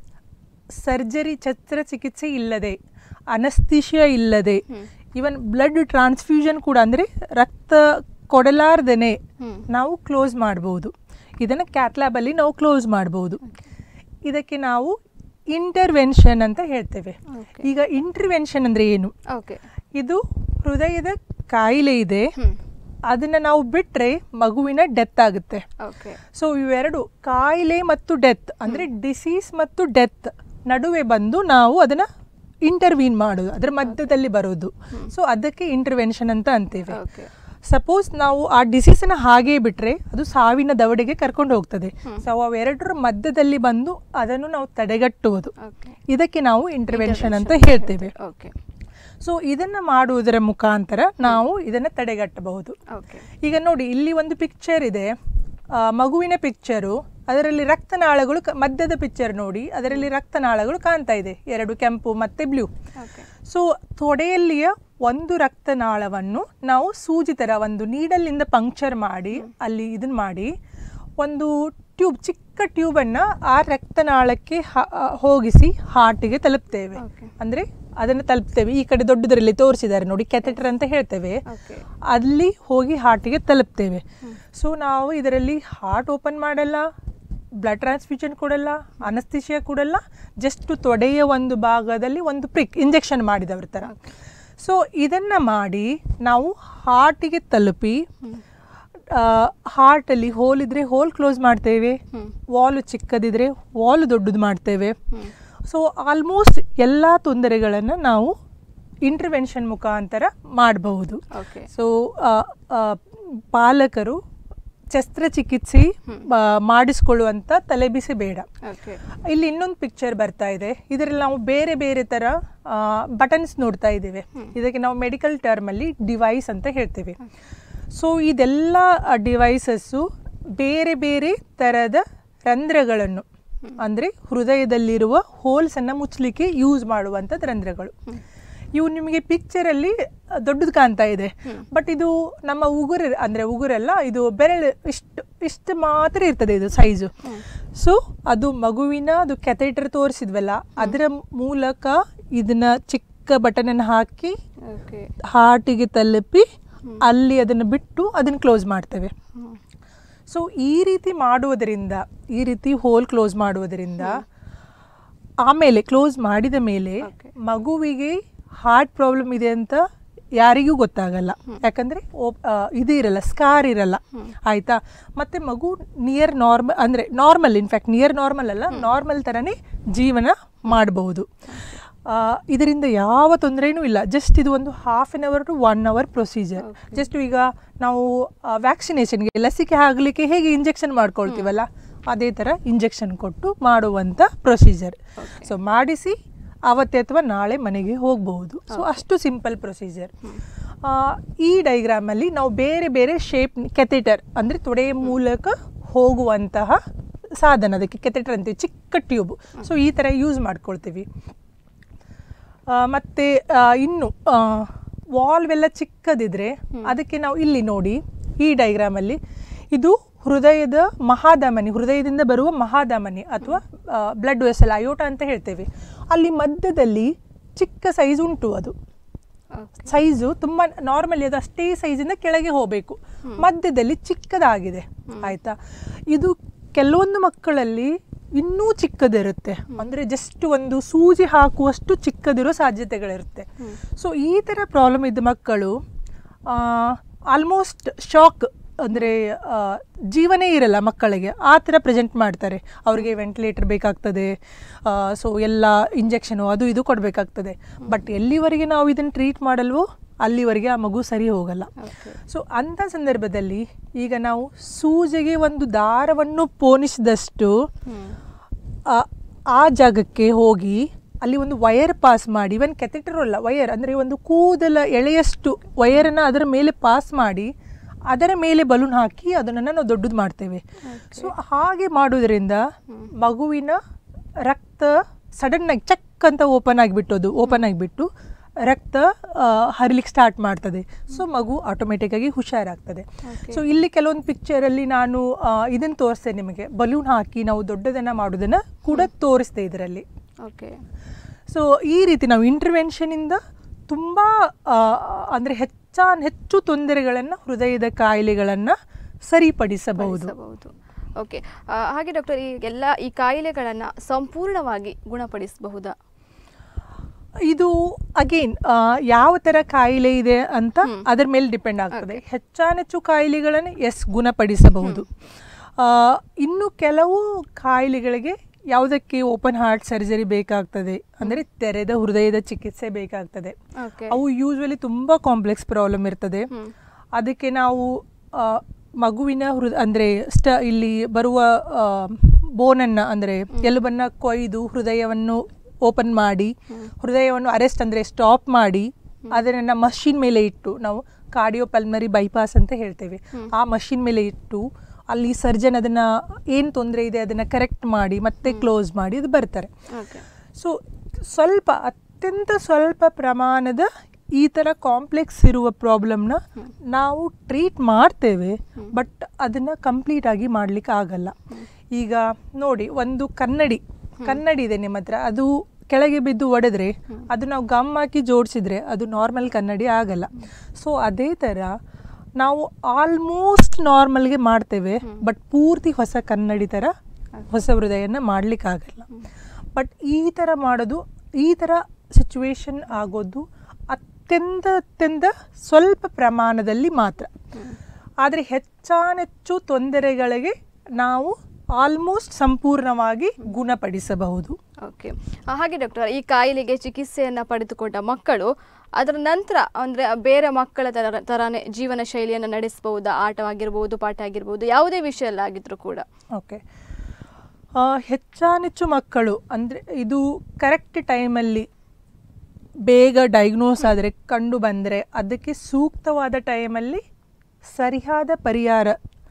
ಸರ್ಜರಿ ಶಸ್ತ್ರಚಿಕಿತ್ಸೆ ಇಲ್ಲದೆ ಅನಸ್ತಿಷಿಯಾ ಇಲ್ಲದೆ ಇವನ್ ಬ್ಲಡ್ ಟ್ರಾನ್ಸ್ಫ್ಯೂಷನ್ ಕೂಡ ಅಂದರೆ ರಕ್ತ ಕೊಡಲಾರ್ದೇನೆ ಹ್ಮ್. ನಾವು ಕ್ಲೋಸ್ ಮಾಡ್ಬೋದು ಇದನ್ನು ಕ್ಯಾಟ್ಲ್ಯಾಬಲ್ಲಿ ನಾವು ಕ್ಲೋಸ್ ಮಾಡ್ಬೋದು ಇದಕ್ಕೆ ನಾವು ಇಂಟರ್ವೆನ್ಷನ್ ಅಂತ ಹೇಳ್ತೇವೆ ಓಕೆ ಈಗ ಇಂಟರ್ವೆನ್ಷನ್ ಅಂದರೆ ಏನು ಓಕೆ ಇದು ಹೃದಯದ ಕಾಯಿಲೆ ಇದೆ ಹ್ಮ್ ಅದನ್ನು ನಾವು ಬಿಟ್ಟರೆ ಮಗುವಿನ ಡೆತ್ ಆಗುತ್ತೆ ಓಕೆ ಸೊ ಇವೆರಡು ಕಾಯಿಲೆ ಮತ್ತು ಡೆತ್ ಅಂದರೆ ಡಿಸೀಸ್ ಮತ್ತು ಡೆತ್ ನಡುವೆ ಬಂದು ನಾವು ಅದನ್ನು ಇಂಟರ್ವೀನ್ ಮಾಡೋದು ಅದರ ಮಧ್ಯದಲ್ಲಿ ಬರೋದು ಸೊ ಅದಕ್ಕೆ ಇಂಟರ್ವೆನ್ಷನ್ ಅಂತ ಅಂತೇವೆ ಓಕೆ ಸಪೋಸ್ ನಾವು ಆ ಡಿಸೀಸನ್ನು ಹಾಗೇ ಬಿಟ್ಟರೆ ಅದು ಸಾವಿನ ದವಡೆಗೆ ಕರ್ಕೊಂಡು ಹೋಗ್ತದೆ ಸೊ ಅವೆರಡರ ಮಧ್ಯದಲ್ಲಿ ಬಂದು ಅದನ್ನು ನಾವು ತಡೆಗಟ್ಟುವುದು ಓಕೆ ಇದಕ್ಕೆ ನಾವು ಇಂಟರ್ವೆನ್ಷನ್ ಅಂತ ಹೇಳ್ತೇವೆ ಓಕೆ ಸೊ ಇದನ್ನು ಮಾಡುವುದರ ಮುಖಾಂತರ ನಾವು ಇದನ್ನು ತಡೆಗಟ್ಟಬಹುದು ಓಕೆ ಈಗ ನೋಡಿ ಇಲ್ಲಿ ಒಂದು ಪಿಕ್ಚರ್ ಇದೆ ಆ, ಮಗುವಿನ ಪಿಕ್ಚರು ಅದರಲ್ಲಿ ರಕ್ತನಾಳಗಳು ಕ- ಮಧ್ಯದ ಪಿಕ್ಚರ್ ನೋಡಿ ಅದರಲ್ಲಿ ರಕ್ತನಾಳಗಳು ಕಾಣ್ತಾ ಇದೆ ಎರಡು ಕೆಂಪು ಮತ್ತೆ ಬ್ಲೂ ಓಕೆ ಸೊ ತೊಡೆಯಲ್ಲಿಯ ಒಂದು ರಕ್ತನಾಳವನ್ನು ನಾವು ಸೂಜಿ ಥರ ಒಂದು ನೀಡಲ್ಲಿಂದ ಪಂಕ್ಚರ್ ಮಾಡಿ ಅಲ್ಲಿ ಇದನ್ನ ಮಾಡಿ ಒಂದು ಟ್ಯೂಬ್ ಚಿಕ್ಕ ಟ್ಯೂಬನ್ನು ಆ ರಕ್ತನಾಳಕ್ಕೆ ಹ- ಆ, ಹೋಗಿಸಿ ಹಾರ್ಟಿಗೆ ತಲುಪ್ತೇವೆ Okay. ಅಂದರೆ ಅದನ್ನು ತಲುಪ್ತೇವೆ ಈ ಕಡೆ ದೊಡ್ಡದರಲ್ಲಿ ತೋರಿಸಿದ್ದಾರೆ ನೋಡಿ ಕೆಥೆಟರ್ ಅಂತ ಹೇಳ್ತೇವೆ ಓಕೆ ಅಲ್ಲಿ ಹೋಗಿ ಹಾರ್ಟಿಗೆ ತಲುಪ್ತೇವೆ ಸೊ ನಾವು ಇದರಲ್ಲಿ ಹಾರ್ಟ್ ಓಪನ್ ಮಾಡಲ್ಲ ಬ್ಲಡ್ ಟ್ರಾನ್ಸ್ಫ್ಯೂಷನ್ ಕೊಡಲ್ಲ ಅನಸ್ತಿಷಿಯಾ ಕೊಡಲ್ಲ ಜಸ್ಟ್ ತೊಡೆಯ ಒಂದು ಭಾಗದಲ್ಲಿ ಒಂದು ಪ್ರಿಕ್ ಇಂಜೆಕ್ಷನ್ ಮಾಡಿದವ್ರ ಥರ ಸೊ ಇದನ್ನು ಮಾಡಿ ನಾವು ಹಾರ್ಟಿಗೆ ತಲುಪಿ ಹಾರ್ಟಲ್ಲಿ ಹೋಲ್ ಇದ್ರೆ ಹೋಲ್ ಕ್ಲೋಸ್ ಮಾಡ್ತೇವೆ ಹ್ಮ್. ವಾಲು ಚಿಕ್ಕದಿದ್ರೆ ವಾಲು ದೊಡ್ಡದು ಮಾಡ್ತೇವೆ ಹ್ಮ್. ಸೊ ಆಲ್ಮೋಸ್ಟ್ ಎಲ್ಲ ತೊಂದರೆಗಳನ್ನು ನಾವು ಇಂಟರ್ವೆನ್ಷನ್ ಮುಖಾಂತರ ಮಾಡಬಹುದು ಓಕೆ ಸೊ ಪಾಲಕರು ಶಸ್ತ್ರಚಿಕಿತ್ಸೆ ಆ, ಮಾಡಿಸ್ಕೊಳ್ಳುವಂಥ ತಲೆಬಿಸಿ ಬೇಡ ಓಕೆ ಇಲ್ಲಿ ಇನ್ನೊಂದು ಪಿಕ್ಚರ್ ಬರ್ತಾ ಇದೆ ಇದರಲ್ಲಿ ನಾವು ಬೇರೆ ಬೇರೆ ಥರ ಬಟನ್ಸ್ ನೋಡ್ತಾ ಇದ್ದೇವೆ ಇದಕ್ಕೆ ನಾವು ಮೆಡಿಕಲ್ ಟರ್ಮಲ್ಲಿ ಡಿವೈಸ್ ಅಂತ ಹೇಳ್ತೇವೆ ಸೊ ಇದೆಲ್ಲ ಡಿವೈಸಸ್ಸು ಬೇರೆ ಬೇರೆ ಥರದ ರಂಧ್ರಗಳನ್ನು ಅಂದರೆ ಹೃದಯದಲ್ಲಿರುವ ಹೋಲ್ಸನ್ನು ಮುಚ್ಚಲಿಕ್ಕೆ ಯೂಸ್ ಮಾಡುವಂಥದ್ದು ರಂಧ್ರಗಳು ಇವು ನಿಮಗೆ ಪಿಕ್ಚರಲ್ಲಿ ದೊಡ್ಡದು ಕಾಣ್ತಾ ಇದೆ ಬಟ್ ಇದು ನಮ್ಮ ಉಗುರು ಅಂದರೆ ಉಗುರಲ್ಲ ಇದು ಬೆರಳು ಇಷ್ಟು ಇಷ್ಟು ಮಾತ್ರ ಇರ್ತದೆ ಇದು ಸೈಜು ಸೊ ಅದು ಮಗುವಿನ ಅದು ಕೆಥೆಟರ್ ತೋರಿಸಿದ್ವಲ್ಲ ಅದರ ಮೂಲಕ ಇದನ್ನ ಚಿಕ್ಕ ಬಟನನ್ನು ಹಾಕಿ ಓಕೆ ಹಾರ್ಟಿಗೆ ತಲುಪಿ ಅಲ್ಲಿ ಅದನ್ನು ಬಿಟ್ಟು ಅದನ್ನು ಕ್ಲೋಸ್ ಮಾಡ್ತೇವೆ ಸೊ ಈ ರೀತಿ ಮಾಡುವುದರಿಂದ ಈ ರೀತಿ ಹೋಲ್ ಕ್ಲೋಸ್ ಮಾಡುವುದರಿಂದ ಆಮೇಲೆ ಕ್ಲೋಸ್ ಮಾಡಿದ ಮೇಲೆ Okay. ಮಗುವಿಗೆ ಹಾರ್ಟ್ ಪ್ರಾಬ್ಲಮ್ ಇದೆ ಅಂತ ಯಾರಿಗೂ ಗೊತ್ತಾಗಲ್ಲ ಯಾಕಂದ್ರೆ ಓಪ್- ಆ, ಇದು ಇರಲ್ಲ ಸ್ಕಾರ್ ಇರಲ್ಲ ಆಯ್ತಾ ಮತ್ತೆ ಮಗು ನಿಯರ್ ನಾರ್ಮಲ್ ಅಂದ್ರೆ ನಾರ್ಮಲ್ ಇನ್ಫ್ಯಾಕ್ಟ್ ನಿಯರ್ ನಾರ್ಮಲ್ ಅಲ್ಲ ನಾರ್ಮಲ್ ಥರನೇ ಜೀವನ ಮಾಡಬಹುದು ಇದರಿಂದ ಯಾವ ತೊಂದರೆನೂ ಇಲ್ಲ ಜಸ್ಟ್ ಇದು ಒಂದು half an hour to one hour procedure just ಈಗ ನಾವು ವ್ಯಾಕ್ಸಿನೇಷನ್ಗೆ ಲಸಿಕೆ ಆಗಲಿಕ್ಕೆ ಹೇಗೆ ಇಂಜೆಕ್ಷನ್ ಮಾಡ್ಕೊಳ್ತೀವಲ್ಲ ಅದೇ ಥರ ಇಂಜೆಕ್ಷನ್ ಕೊಟ್ಟು ಮಾಡುವಂಥ ಪ್ರೊಸೀಜರ್ ಸೊ ಮಾಡಿಸಿ ಅವತ್ತೇ ಅಥವಾ ನಾಳೆ ಮನೆಗೆ ಹೋಗಬಹುದು ಸೊ ಅಷ್ಟು ಸಿಂಪಲ್ ಪ್ರೊಸೀಜರ್ ಈ ಡೈಗ್ರಾಮಲ್ಲಿ ನಾವು ಬೇರೆ ಬೇರೆ ಶೇಪ್ ಕೆಥೆಟರ್ ಅಂದರೆ ತೊಡೆಯ ಮೂಲಕ ಹೋಗುವಂತಹ ಸಾಧನ ಅದಕ್ಕೆ ಕೆಥೆಟರ್ ಅಂತೀವಿ ಚಿಕ್ಕ ಟ್ಯೂಬ್ ಸೊ ಈ ಥರ ಯೂಸ್ ಮಾಡ್ಕೊಳ್ತೀವಿ ಆ, ಮತ್ತೆ ಆ, ಇನ್ನು ವಾಲ್ವೆಲ್ಲ ಚಿಕ್ಕದಿದ್ರೆ ಅದಕ್ಕೆ ನಾವು ಇಲ್ಲಿ ನೋಡಿ ಈ ಡೈಗ್ರಾಮಲ್ಲಿ ಇದು ಹೃದಯದ ಮಹಾಧಮನಿ ಹೃದಯದಿಂದ ಬರುವ ಮಹಾಧಮನಿ ಅಥವಾ ಬ್ಲಡ್ ವೆಸಲ್ ಅಯೋಟ ಅಂತ ಹೇಳ್ತೇವೆ ಅಲ್ಲಿ ಮಧ್ಯದಲ್ಲಿ ಚಿಕ್ಕ ಸೈಜ್ ಉಂಟು ಅದು ಸೈಜು ತುಂಬ ನಾರ್ಮಲಿ ಅದು ಅಷ್ಟೇ ಸೈಜಿಂದ ಕೆಳಗೆ ಹೋಗಬೇಕು ಮಧ್ಯದಲ್ಲಿ ಚಿಕ್ಕದಾಗಿದೆ ಆಯ್ತಾ ಇದು ಕೆಲವೊಂದು ಮಕ್ಕಳಲ್ಲಿ ಇನ್ನೂ ಚಿಕ್ಕದಿರುತ್ತೆ ಅಂದರೆ ಜಸ್ಟ್ ಒಂದು ಸೂಜಿ ಹಾಕುವಷ್ಟು ಚಿಕ್ಕದಿರೋ ಸಾಧ್ಯತೆಗಳಿರುತ್ತೆ ಸೊ ಈ ಥರ ಪ್ರಾಬ್ಲಮ್ ಇದ್ದ ಮಕ್ಕಳು ಆಲ್ಮೋಸ್ಟ್ ಶಾಕ್ ಅಂದರೆ ಜೀವನೇ ಇರಲ್ಲ ಮಕ್ಕಳಿಗೆ ಆ ಥರ ಪ್ರೆಸೆಂಟ್ ಮಾಡ್ತಾರೆ ಅವರಿಗೆ ವೆಂಟಿಲೇಟರ್ ಬೇಕಾಗ್ತದೆ ಸೊ ಎಲ್ಲ ಇಂಜೆಕ್ಷನು ಅದು ಇದು ಕೊಡಬೇಕಾಗ್ತದೆ ಬಟ್ ಎಲ್ಲಿವರೆಗೆ ನಾವು ಇದನ್ನು ಟ್ರೀಟ್ ಮಾಡಲ್ವೋ ಅಲ್ಲಿವರೆಗೆ ಆ ಮಗು ಸರಿ ಹೋಗಲ್ಲ ಓಕೆ ಸೊ ಅಂಥ ಸಂದರ್ಭದಲ್ಲಿ ಈಗ ನಾವು ಸೂಜಿಗೆ ಒಂದು ದಾರವನ್ನು ಪೋಣಿಸಿದಷ್ಟು ಆ ಆ ಜಾಗಕ್ಕೆ ಹೋಗಿ ಅಲ್ಲಿ ಒಂದು ವಯರ್ ಪಾಸ್ ಮಾಡಿ ಇವನ್ ಕೆಥೆಟರ್ ಅಲ್ಲ ವಯರ್ ಅಂದರೆ ಒಂದು ಕೂದಲ ಎಳೆಯಷ್ಟು ವಯರನ್ನು ಅದರ ಮೇಲೆ ಪಾಸ್ ಮಾಡಿ ಅದರ ಮೇಲೆ ಬಲೂನ್ ಹಾಕಿ ಅದನ್ನು ನಾವು ದೊಡ್ಡದು ಮಾಡ್ತೇವೆ ಸೊ ಹಾಗೆ ಮಾಡೋದ್ರಿಂದ ಮಗುವಿನ ರಕ್ತ ಸಡನ್ನಾಗಿ ಚಕ್ ಅಂತ ಓಪನ್ ಆಗಿಬಿಟ್ಟು ಅದು ಓಪನ್ ಆಗಿಬಿಟ್ಟು ರಕ್ತ ಹರಿಲಿಕ್ಕೆ ಸ್ಟಾರ್ಟ್ ಮಾಡ್ತದೆ ಸೊ ಮಗು ಆಟೋಮೆಟಿಕ್ಕಾಗಿ ಹುಷಾರಾಗ್ತದೆ ಸೊ ಇಲ್ಲಿ ಕೆಲವೊಂದು ಪಿಕ್ಚರಲ್ಲಿ ನಾನು ಇದನ್ನು ತೋರಿಸ್ತೇನೆ ನಿಮಗೆ ಬಲೂನ್ ಹಾಕಿ ನಾವು ದೊಡ್ಡದನ್ನು ಮಾಡೋದನ್ನು ಕೂಡ ತೋರಿಸ್ದೆ ಇದರಲ್ಲಿ ಓಕೆ ಸೊ ಈ ರೀತಿ ನಾವು ಇಂಟರ್ವೆನ್ಷನಿಂದ ತುಂಬ ಅಂದರೆ ಹೆಚ್ಚಾನ್ ಹೆಚ್ಚು ತೊಂದರೆಗಳನ್ನು ಹೃದಯದ ಕಾಯಿಲೆಗಳನ್ನು ಸರಿಪಡಿಸಬಹುದು ಪಡಿಸಬಹುದು ಓಕೆ ಆ, ಹಾಗೆ ಡಾಕ್ಟರ್ ಈ ಎಲ್ಲ ಈ ಕಾಯಿಲೆಗಳನ್ನು ಸಂಪೂರ್ಣವಾಗಿ ಗುಣಪಡಿಸಬಹುದಾ ಇದು ಅಗೇನ್ ಯಾವ ಥರ ಕಾಯಿಲೆ ಇದೆ ಅಂತ ಅದರ ಮೇಲೆ ಡಿಪೆಂಡ್ ಆಗ್ತದೆ ಹೆಚ್ಚಾನೆಚ್ಚು ಕಾಯಿಲೆಗಳನ್ನು ಎಸ್ ಗುಣಪಡಿಸಬಹುದು ಆ, ಇನ್ನು ಕೆಲವು ಕಾಯಿಲೆಗಳಿಗೆ ಯಾವುದಕ್ಕೆ ಓಪನ್ ಹಾರ್ಟ್ ಸರ್ಜರಿ ಬೇಕಾಗ್ತದೆ ಅಂದರೆ ತೆರೆದ ಹೃದಯದ ಚಿಕಿತ್ಸೆ ಬೇಕಾಗ್ತದೆ ಓಕೆ ಅವು ಯೂಶ್ವಲಿ ತುಂಬ ಕಾಂಪ್ಲೆಕ್ಸ್ ಪ್ರಾಬ್ಲಮ್ ಇರ್ತದೆ ಅದಕ್ಕೆ ನಾವು ಆ, ಮಗುವಿನ ಹೃದ ಅಂದರೆ ಸ್ಟ ಇಲ್ಲಿ ಬರುವ ಬೋನನ್ನು ಅಂದರೆ ಎಲುಬನ್ನು ಕೊಯ್ದು ಹೃದಯವನ್ನು ಓಪನ್ ಮಾಡಿ ಹೃದಯವನ್ನು ಅರೆಸ್ಟ್ ಅಂದರೆ ಸ್ಟಾಪ್ ಮಾಡಿ ಅದನ್ನು ಮಷಿನ್ ಮೇಲೆ ಇಟ್ಟು ನಾವು ಕಾರ್ಡಿಯೋಪಲ್ಮರಿ ಬೈಪಾಸ್ ಅಂತ ಹೇಳ್ತೇವೆ ಆ ಮಷಿನ್ ಮೇಲೆ ಇಟ್ಟು ಅಲ್ಲಿ ಸರ್ಜನ್ ಅದನ್ನು ಏನು ತೊಂದರೆ ಇದೆ ಅದನ್ನು ಕರೆಕ್ಟ್ ಮಾಡಿ ಮತ್ತೆ ಕ್ಲೋಸ್ ಮಾಡಿ ಅದು ಬರ್ತಾರೆ ಓಕೆ ಸೊ ಸ್ವಲ್ಪ ಅತ್ಯಂತ ಸ್ವಲ್ಪ ಪ್ರಮಾಣದ ಈ ಥರ ಕಾಂಪ್ಲೆಕ್ಸ್ ಇರುವ ಪ್ರಾಬ್ಲಮ್ನ ನಾವು ಟ್ರೀಟ್ ಮಾಡ್ತೇವೆ ಬಟ್ ಅದನ್ನು ಕಂಪ್ಲೀಟ್ ಆಗಿ ಮಾಡ್ಲಿಕ್ಕೆ ಆಗಲ್ಲ ಈಗ ನೋಡಿ ಒಂದು ಕನ್ನಡಿ ಕನ್ನಡಿ ಇದೆ ನಿಮ್ಮ ಹತ್ರ ಅದು ಕೆಳಗೆ ಬಿದ್ದು ಒಡೆದ್ರೆ ಅದು ನಾವು ಗಮ್ ಹಾಕಿ ಜೋಡಿಸಿದ್ರೆ ಅದು ನಾರ್ಮಲ್ ಕನ್ನಡಿ ಆಗಲ್ಲ ಸೊ ಅದೇ ಥರ ನಾವು ಆಲ್ಮೋಸ್ಟ್ ನಾರ್ಮಲ್ಗೆ ಮಾಡ್ತೇವೆ ಬಟ್ ಪೂರ್ತಿ ಹೊಸ ಕನ್ನಡಿ ಥರ ಹೊಸ ಹೃದಯನ ಮಾಡಲಿಕ್ಕಾಗಲ್ಲ ಬಟ್ ಈ ಥರ ಮಾಡೋದು ಈ ಥರ ಸಿಚುವೇಶನ್ ಆಗೋದು ಅತ್ಯಂತ ಅತ್ಯಂತ ಸ್ವಲ್ಪ ಪ್ರಮಾಣದಲ್ಲಿ ಮಾತ್ರ ಆದರೆ ಹೆಚ್ಚಾನೆಚ್ಚು ತೊಂದರೆಗಳಿಗೆ ನಾವು ಆಲ್ಮೋಸ್ಟ್ ಸಂಪೂರ್ಣವಾಗಿ ಗುಣಪಡಿಸಬಹುದು ಓಕೆ ಆ, ಹಾಗೆ ಡಾಕ್ಟರ್ ಈ ಕಾಯಿಲೆಗೆ ಚಿಕಿತ್ಸೆಯನ್ನು ಪಡೆದುಕೊಂಡ ಮಕ್ಕಳು ಅದರ ನಂತರ ಅಂದರೆ ಬೇರೆ ಮಕ್ಕಳ ತರ ಥರನೇ ಜೀವನ ಶೈಲಿಯನ್ನು ನಡೆಸಬಹುದಾ ಆಟವಾಗಿರ್ಬೋದು ಪಾಠ ಆಗಿರ್ಬೋದು ಯಾವುದೇ ವಿಷಯಲ್ಲಾಗಿದ್ರೂ ಕೂಡ ಓಕೆ ಹೆಚ್ಚಾನೆಚ್ಚು ಮಕ್ಕಳು ಅಂದರೆ ಇದು ಕರೆಕ್ಟ್ ಟೈಮಲ್ಲಿ ಬೇಗ ಡೈಗ್ನೋಸ್ ಆದರೆ ಕಂಡು ಬಂದರೆ ಅದಕ್ಕೆ ಸೂಕ್ತವಾದ ಟೈಮಲ್ಲಿ ಸರಿಯಾದ ಪರಿಹಾರ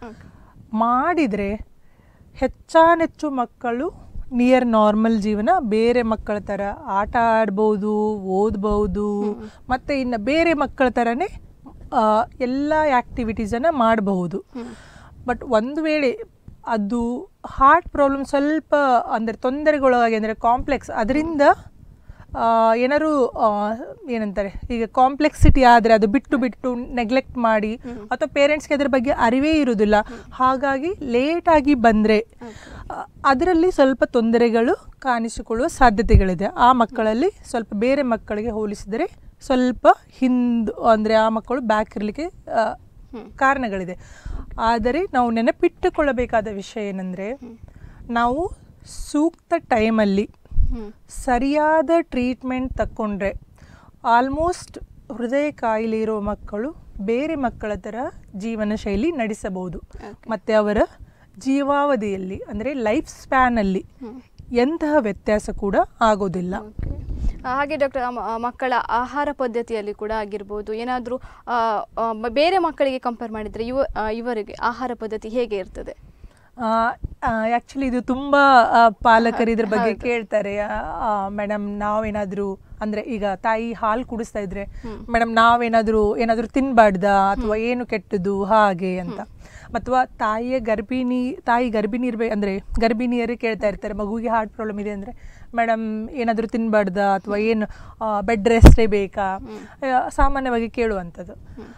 ಮಾಡಿದರೆ ಹೆಚ್ಚಾನೆಚ್ಚು ಮಕ್ಕಳು ನಿಯರ್ ನಾರ್ಮಲ್ ಜೀವನ ಬೇರೆ ಮಕ್ಕಳ ಥರ ಆಟ ಆಡ್ಬೋದು ಓದ್ಬೋದು ಮತ್ತು ಇನ್ನು ಬೇರೆ ಮಕ್ಕಳ ಥರನೇ ಆ, ಎಲ್ಲ ಆ್ಯಕ್ಟಿವಿಟೀಸನ್ನು ಮಾಡಬಹುದು ಬಟ್ ಒಂದು ವೇಳೆ ಅದು ಹಾರ್ಟ್ ಪ್ರಾಬ್ಲಮ್ ಸ್ವಲ್ಪ ಅಂದರೆ ತೊಂದರೆಗೊಳಗಾಗಿ ಅಂದರೆ ಕಾಂಪ್ಲೆಕ್ಸ್ ಅದರಿಂದ ಏನಾದ್ರು ಆ, ಏನಂತಾರೆ ಈಗ ಕಾಂಪ್ಲೆಕ್ಸಿಟಿ ಆದರೆ ಅದು ಬಿಟ್ಟು ಬಿಟ್ಟು ನೆಗ್ಲೆಕ್ಟ್ ಮಾಡಿ ಅಥವಾ ಪೇರೆಂಟ್ಸ್ಗೆ ಅದ್ರ ಬಗ್ಗೆ ಅರಿವೇ ಇರುವುದಿಲ್ಲ ಹಾಗಾಗಿ ಲೇಟಾಗಿ ಬಂದರೆ ಅದರಲ್ಲಿ ಸ್ವಲ್ಪ ತೊಂದರೆಗಳು ಕಾಣಿಸಿಕೊಳ್ಳುವ ಸಾಧ್ಯತೆಗಳಿದೆ ಆ ಮಕ್ಕಳಲ್ಲಿ ಸ್ವಲ್ಪ ಬೇರೆ ಮಕ್ಕಳಿಗೆ ಹೋಲಿಸಿದರೆ ಸ್ವಲ್ಪ ಹಿಂದು ಅಂದರೆ ಆ ಮಕ್ಕಳು ಬ್ಯಾಕ್ ಇರಲಿಕ್ಕೆ ಕಾರಣಗಳಿದೆ ಆದರೆ ನಾವು ನೆನಪಿಟ್ಟುಕೊಳ್ಳಬೇಕಾದ ವಿಷಯ ಏನಂದರೆ ನಾವು ಸೂಕ್ತ ಟೈಮಲ್ಲಿ ಸರಿಯಾದ ಟ್ರೀಟ್ಮೆಂಟ್ ತಕ್ಕೊಂಡ್ರೆ ಆಲ್ಮೋಸ್ಟ್ ಹೃದಯ ಕಾಯಿಲೆ ಇರೋ ಮಕ್ಕಳು ಬೇರೆ ಮಕ್ಕಳ ಥರ ಜೀವನ ಶೈಲಿ ನಡೆಸಬಹುದು ಮತ್ತು ಅವರ ಜೀವಾವಧಿಯಲ್ಲಿ ಅಂದರೆ ಲೈಫ್ ಸ್ಪ್ಯಾನಲ್ಲಿ ಎಂತಹ ವ್ಯತ್ಯಾಸ ಕೂಡ ಆಗೋದಿಲ್ಲ ಓಕೆ ಹಾಗೆ ಡಾಕ್ಟರ್ ಮಕ್ಕಳ ಆಹಾರ ಪದ್ಧತಿಯಲ್ಲಿ ಕೂಡ ಆಗಿರ್ಬೋದು ಏನಾದರೂ ಬೇರೆ ಮಕ್ಕಳಿಗೆ ಕಂಪೇರ್ ಮಾಡಿದರೆ ಇವ ಆ, ಇವರಿಗೆ ಆಹಾರ ಪದ್ಧತಿ ಹೇಗೆ ಇರ್ತದೆ ಆ್ಯಕ್ಚುಲಿ ಇದು ತುಂಬ ಪಾಲಕರು ಇದ್ರ ಬಗ್ಗೆ ಕೇಳ್ತಾರೆ ಮೇಡಮ್ ನಾವೇನಾದರೂ ಅಂದರೆ ಈಗ ತಾಯಿ ಹಾಲು ಕುಡಿಸ್ತಾ ಇದ್ರೆ ಮೇಡಮ್ ನಾವೇನಾದರೂ ಏನಾದರೂ ತಿನ್ಬಾರ್ದಾ ಅಥವಾ ಏನು ಕೆಟ್ಟದ್ದು ಹಾಗೆ ಅಂತ ಅಥವಾ ತಾಯಿಯ ಗರ್ಭಿಣಿ ತಾಯಿ ಗರ್ಭಿಣಿ ಇರ್ಬೇಕು ಅಂದರೆ ಗರ್ಭಿಣಿಯರೇ ಕೇಳ್ತಾ ಇರ್ತಾರೆ ಮಗುವಿಗೆ ಹಾರ್ಟ್ ಪ್ರಾಬ್ಲಮ್ ಇದೆ ಅಂದರೆ ಮೇಡಮ್ ಏನಾದರೂ ತಿನ್ಬಾರ್ದಾ ಅಥವಾ ಏನು ಬೆಡ್ ರೆಸ್ಟೇ ಬೇಕಾ ಆ, ಸಾಮಾನ್ಯವಾಗಿ ಕೇಳುವಂಥದ್ದು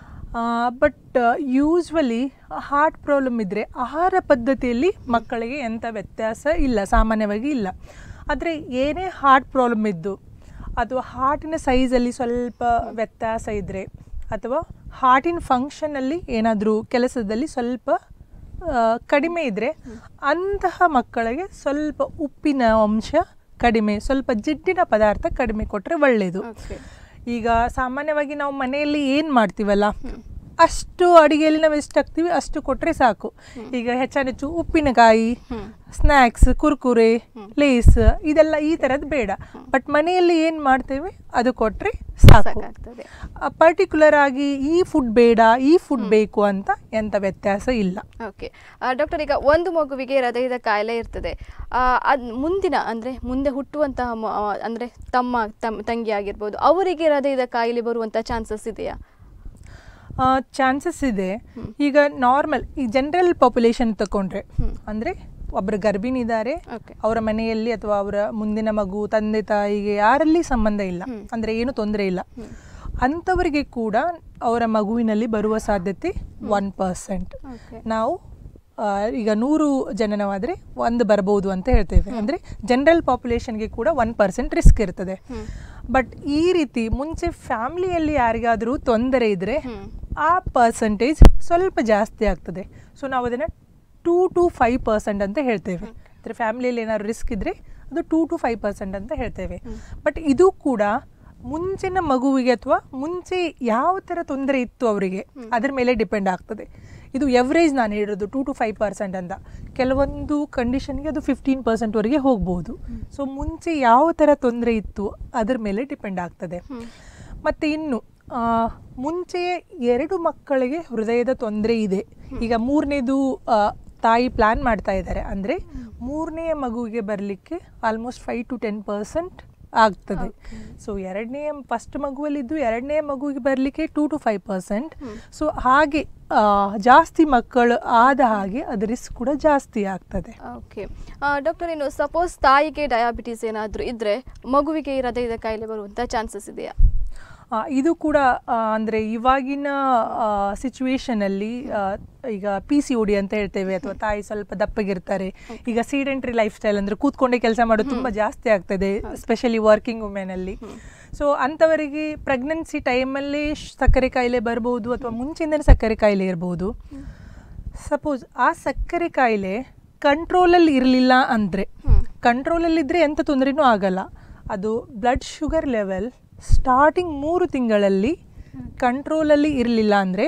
ಬಟ್ ಯೂಶ್ವಲಿ ಹಾರ್ಟ್ ಪ್ರಾಬ್ಲಮ್ ಇದ್ದರೆ ಆಹಾರ ಪದ್ಧತಿಯಲ್ಲಿ ಮಕ್ಕಳಿಗೆ ಎಂಥ ವ್ಯತ್ಯಾಸ ಇಲ್ಲ ಸಾಮಾನ್ಯವಾಗಿ ಇಲ್ಲ ಆದರೆ ಏನೇ ಹಾರ್ಟ್ ಪ್ರಾಬ್ಲಮ್ ಇದ್ದು ಅಥವಾ ಹಾರ್ಟಿನ ಸೈಜಲ್ಲಿ ಸ್ವಲ್ಪ ವ್ಯತ್ಯಾಸ ಇದ್ದರೆ ಅಥವಾ ಹಾರ್ಟಿನ ಫಂಕ್ಷನಲ್ಲಿ ಏನಾದರೂ ಕೆಲಸದಲ್ಲಿ ಸ್ವಲ್ಪ ಆ, ಕಡಿಮೆ ಇದ್ದರೆ ಅಂತಹ ಮಕ್ಕಳಿಗೆ ಸ್ವಲ್ಪ ಉಪ್ಪಿನ ಅಂಶ ಕಡಿಮೆ ಸ್ವಲ್ಪ ಜಿಡ್ಡಿನ ಪದಾರ್ಥ ಕಡಿಮೆ ಕೊಟ್ಟರೆ ಒಳ್ಳೆಯದು ಓಕೆ ಈಗ ಸಾಮಾನ್ಯವಾಗಿ ನಾವು ಮನೆಯಲ್ಲಿ ಏನು ಮಾಡ್ತೀವಲ್ಲ ಅಷ್ಟು ಅಡಿಗೆಯಲ್ಲಿ ನಾವು ಎಷ್ಟು ಹಾಕ್ತೀವಿ ಅಷ್ಟು ಕೊಟ್ಟರೆ ಸಾಕು ಈಗ ಹೆಚ್ಚಾನೆಚ್ಚು ಉಪ್ಪಿನಕಾಯಿ ಸ್ನ್ಯಾಕ್ಸ್ ಕುರ್ಕುರೆ ಲೇಸ್ ಇದೆಲ್ಲ ಈ ಥರದ್ದು ಬೇಡ ಬಟ್ ಮನೆಯಲ್ಲಿ ಏನು ಮಾಡ್ತೇವೆ ಅದು ಕೊಟ್ಟರೆ ಸಾಕು ಸಾಕಾಗ್ತದೆ ಪರ್ಟಿಕ್ಯುಲರ್ ಆಗಿ ಈ ಫುಡ್ ಬೇಡ ಈ ಫುಡ್ ಬೇಕು ಅಂತ ಎಂಥ ವ್ಯತ್ಯಾಸ ಇಲ್ಲ ಓಕೆ ಡಾಕ್ಟರ್ ಈಗ ಒಂದು ಮಗುವಿಗೆ ಹೃದಯದ ಕಾಯಿಲೆ ಇರ್ತದೆ ಆ, ಅದ್ ಮುಂದಿನ ಅಂದರೆ ಮುಂದೆ ಹುಟ್ಟುವಂತಹ ಮ- ಆ, ಅಂದ್ರೆ ತಮ್ಮ ತಮ್ ತಂಗಿ ಆಗಿರ್ಬೋದು ಅವರಿಗೆ ಹೃದಯದ ಕಾಯಿಲೆ ಬರುವಂಥ ಚಾನ್ಸಸ್ ಇದೆಯಾ ಚಾನ್ಸಸ್ ಇದೆ ಈಗ ನಾರ್ಮಲ್ ಈ ಜನರಲ್ ಪಾಪ್ಯುಲೇಷನ್ ತಗೊಂಡ್ರೆ ಹ್ಮ್. ಅಂದರೆ ಒಬ್ಬರು ಗರ್ಭಿಣಿ ಇದ್ದಾರೆ ಓಕೆ ಅವರ ಮನೆಯಲ್ಲಿ ಅಥವಾ ಅವರ ಮುಂದಿನ ಮಗು ತಂದೆ ತಾಯಿಗೆ ಯಾರಲ್ಲಿ ಸಂಬಂಧ ಇಲ್ಲ ಹ್ಮ್. ಅಂದರೆ ಏನು ತೊಂದರೆ ಇಲ್ಲ ಹ್ಮ್. ಅಂಥವರಿಗೆ ಕೂಡ ಅವರ ಮಗುವಿನಲ್ಲಿ ಬರುವ ಸಾಧ್ಯತೆ ಒನ್ ಪರ್ಸೆಂಟ್ ಓಕೆ ನಾವು ಆ, ಈಗ ನೂರು ಜನನವಾದರೆ ಒಂದು ಬರ್ಬೋದು ಅಂತ ಹೇಳ್ತೇವೆ ಅಂದರೆ ಜನರಲ್ ಪಾಪ್ಯುಲೇಷನ್ಗೆ ಕೂಡ ಒನ್ ಪರ್ಸೆಂಟ್ ರಿಸ್ಕ್ ಇರ್ತದೆ ಹ್ಮ್. ಬಟ್ ಈ ರೀತಿ ಮುಂಚೆ ಫ್ಯಾಮಿಲಿಯಲ್ಲಿ ಯಾರಿಗಾದರೂ ತೊಂದರೆ ಇದ್ದರೆ ಹ್ಮ್. ಆ ಪರ್ಸೆಂಟೇಜ್ ಸ್ವಲ್ಪ ಜಾಸ್ತಿ ಆಗ್ತದೆ ಸೊ ನಾವು ಅದನ್ನು ಟೂ ಟು ಫೈವ್ ಪರ್ಸೆಂಟ್ ಅಂತ ಹೇಳ್ತೇವೆ ಅಂದರೆ ಫ್ಯಾಮಿಲಿಯಲ್ಲಿ ಏನಾದ್ರು ರಿಸ್ಕ್ ಇದ್ದರೆ ಅದು ಟೂ ಟು ಫೈವ್ ಪರ್ಸೆಂಟ್ ಅಂತ ಹೇಳ್ತೇವೆ ಬಟ್ ಇದು ಕೂಡ ಮುಂಚಿನ ಮಗುವಿಗೆ ಅಥವಾ ಮುಂಚೆ ಯಾವ ಥರ ತೊಂದರೆ ಇತ್ತು ಅವರಿಗೆ ಅದ್ರ ಮೇಲೆ ಡಿಪೆಂಡ್ ಆಗ್ತದೆ ಇದು ಎವ್ರೇಜ್ ನಾನು ಹೇಳಿರೋದು ಟೂ ಟು ಫೈವ್ ಪರ್ಸೆಂಟ್ ಅಂತ ಕೆಲವೊಂದು ಕಂಡೀಷನ್ಗೆ ಅದು ಫಿಫ್ಟೀನ್ ಪರ್ಸೆಂಟ್ವರೆಗೆ ಹೋಗ್ಬೋದು ಸೊ ಮುಂಚೆ ಯಾವ ಥರ ತೊಂದರೆ ಇತ್ತು ಅದ್ರ ಮೇಲೆ ಡಿಪೆಂಡ್ ಆಗ್ತದೆ ಹ್ಮ್. ಮತ್ತು ಇನ್ನು ಆ, ಮುಂಚೆ ಎರಡು ಮಕ್ಕಳಿಗೆ ಹೃದಯದ ತೊಂದರೆ ಇದೆ ಈಗ ಮೂರನೇದು ತಾಯಿ ಪ್ಲಾನ್ ಮಾಡ್ತಾ ಇದ್ದಾರೆ ಅಂದರೆ ಮೂರನೆಯ ಮಗುವಿಗೆ ಬರಲಿಕ್ಕೆ almost five to ten percent ಆಗ್ತದೆ ಸೊ ಎರಡನೇ ಫಸ್ಟ್ ಮಗುವಲ್ಲಿದ್ದು ಎರಡನೇ ಮಗುವಿಗೆ ಬರಲಿಕ್ಕೆ two to five percent so ಹಾಗೆ ಆ, ಜಾಸ್ತಿ ಮಕ್ಕಳು ಆದ ಹಾಗೆ ಅದು ರಿಸ್ಕ್ ಕೂಡ ಜಾಸ್ತಿ ಆಗ್ತದೆ ಓಕೆ ಡಾಕ್ಟರ್ ಇನ್ನು ಸಪೋಸ್ ತಾಯಿಗೆ ಡಯಾಬಿಟೀಸ್ ಏನಾದರೂ ಇದ್ರೆ ಮಗುವಿಗೆ ಈ ಹೃದಯದ ಕಾಯಿಲೆ ಬರುವಂಥ ಚಾನ್ಸಸ್ ಇದೆಯಾ ಆ, ಇದು ಕೂಡ ಆ, ಅಂದ್ರೆ ಇವಾಗಿನ ಸಿಚುವೇಶನಲ್ಲಿ ಈಗ ಪಿ ಸಿ ಡಿ ಅಂತ ಹೇಳ್ತೇವೆ ಅಥವಾ ತಾಯಿ ಸ್ವಲ್ಪ ದಪ್ಪಗಿರ್ತಾರೆ ಈಗ ಸೀಡೆಂಟ್ರಿ ಲೈಫ್ ಸ್ಟೈಲ್ ಅಂದ್ರೆ ಕೂತ್ಕೊಂಡೇ ಕೆಲಸ ಮಾಡೋದು ತುಂಬಾ ಜಾಸ್ತಿ ಆಗ್ತದೆ ಸ್ಪೆಷಲಿ ವರ್ಕಿಂಗ್ ವುಮೆನ್ ಅಲ್ಲಿ ಸೊ ಅಂಥವರಿಗೆ ಪ್ರೆಗ್ನೆನ್ಸಿ ಟೈಮಲ್ಲಿ ಸಕ್ಕರೆ ಕಾಯಿಲೆ ಬರ್ಬೋದು ಅಥವಾ ಮುಂಚಿಂದನೇ ಸಕ್ಕರೆ ಕಾಯಿಲೆ ಇರ್ಬೋದು ಸಪೋಸ್ ಆ ಸಕ್ಕರೆ ಕಾಯಿಲೆ ಕಂಟ್ರೋಲಲ್ಲಿ ಇರಲಿಲ್ಲ ಅಂದರೆ ಹ್ಮ್. ಕಂಟ್ರೋಲಲ್ಲಿದ್ದರೆ ಎಂಥ ತೊಂದರೆನೂ ಆಗಲ್ಲ ಅದು ಬ್ಲಡ್ ಶುಗರ್ ಲೆವೆಲ್ ಸ್ಟಾರ್ಟಿಂಗ್ ಮೂರು ತಿಂಗಳಲ್ಲಿ ಕಂಟ್ರೋಲಲ್ಲಿ ಇರಲಿಲ್ಲ ಅಂದರೆ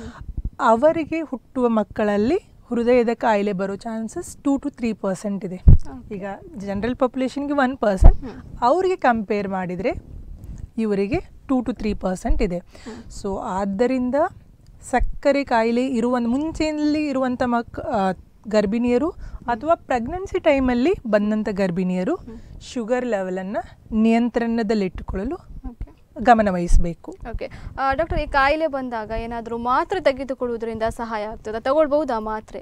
ಅವರಿಗೆ ಹುಟ್ಟುವ ಮಕ್ಕಳಲ್ಲಿ ಹೃದಯದ ಕಾಯಿಲೆ ಬರೋ chances two to three percent ಇದೆ ಈಗ ಜನರಲ್ ಪಾಪ್ಯುಲೇಷನ್ಗೆ ಒನ್ ಪರ್ಸೆಂಟ್ ಅವರಿಗೆ ಕಂಪೇರ್ ಮಾಡಿದರೆ ಇವರಿಗೆ ಟೂ ಟು ತ್ರೀ ಪರ್ಸೆಂಟ್ ಇದೆ ಸೊ ಆದ್ದರಿಂದ ಸಕ್ಕರೆ ಕಾಯಿಲೆ ಇರುವ ಮುಂಚೆಯಲ್ಲಿ ಇರುವಂಥ ಮಕ್ ಆ, ಗರ್ಭಿಣಿಯರು ಅಥವಾ ಪ್ರೆಗ್ನೆನ್ಸಿ ಟೈಮಲ್ಲಿ ಬಂದಂಥ ಗರ್ಭಿಣಿಯರು ಶುಗರ್ ಲೆವೆಲನ್ನು ನಿಯಂತ್ರಣದಲ್ಲಿಟ್ಟುಕೊಳ್ಳಲು ಓಕೆ ಗಮನ ವಹಿಸಬೇಕು ಓಕೆ ಡಾಕ್ಟರ್ ಈ ಕಾಯಿಲೆ ಬಂದಾಗ ಏನಾದರೂ ಮಾತ್ರೆ ತೆಗೆದುಕೊಳ್ಳುವುದರಿಂದ ಸಹಾಯ ಆಗ್ತದಾ ತಗೊಳ್ಬಹುದಾ ಮಾತ್ರೆ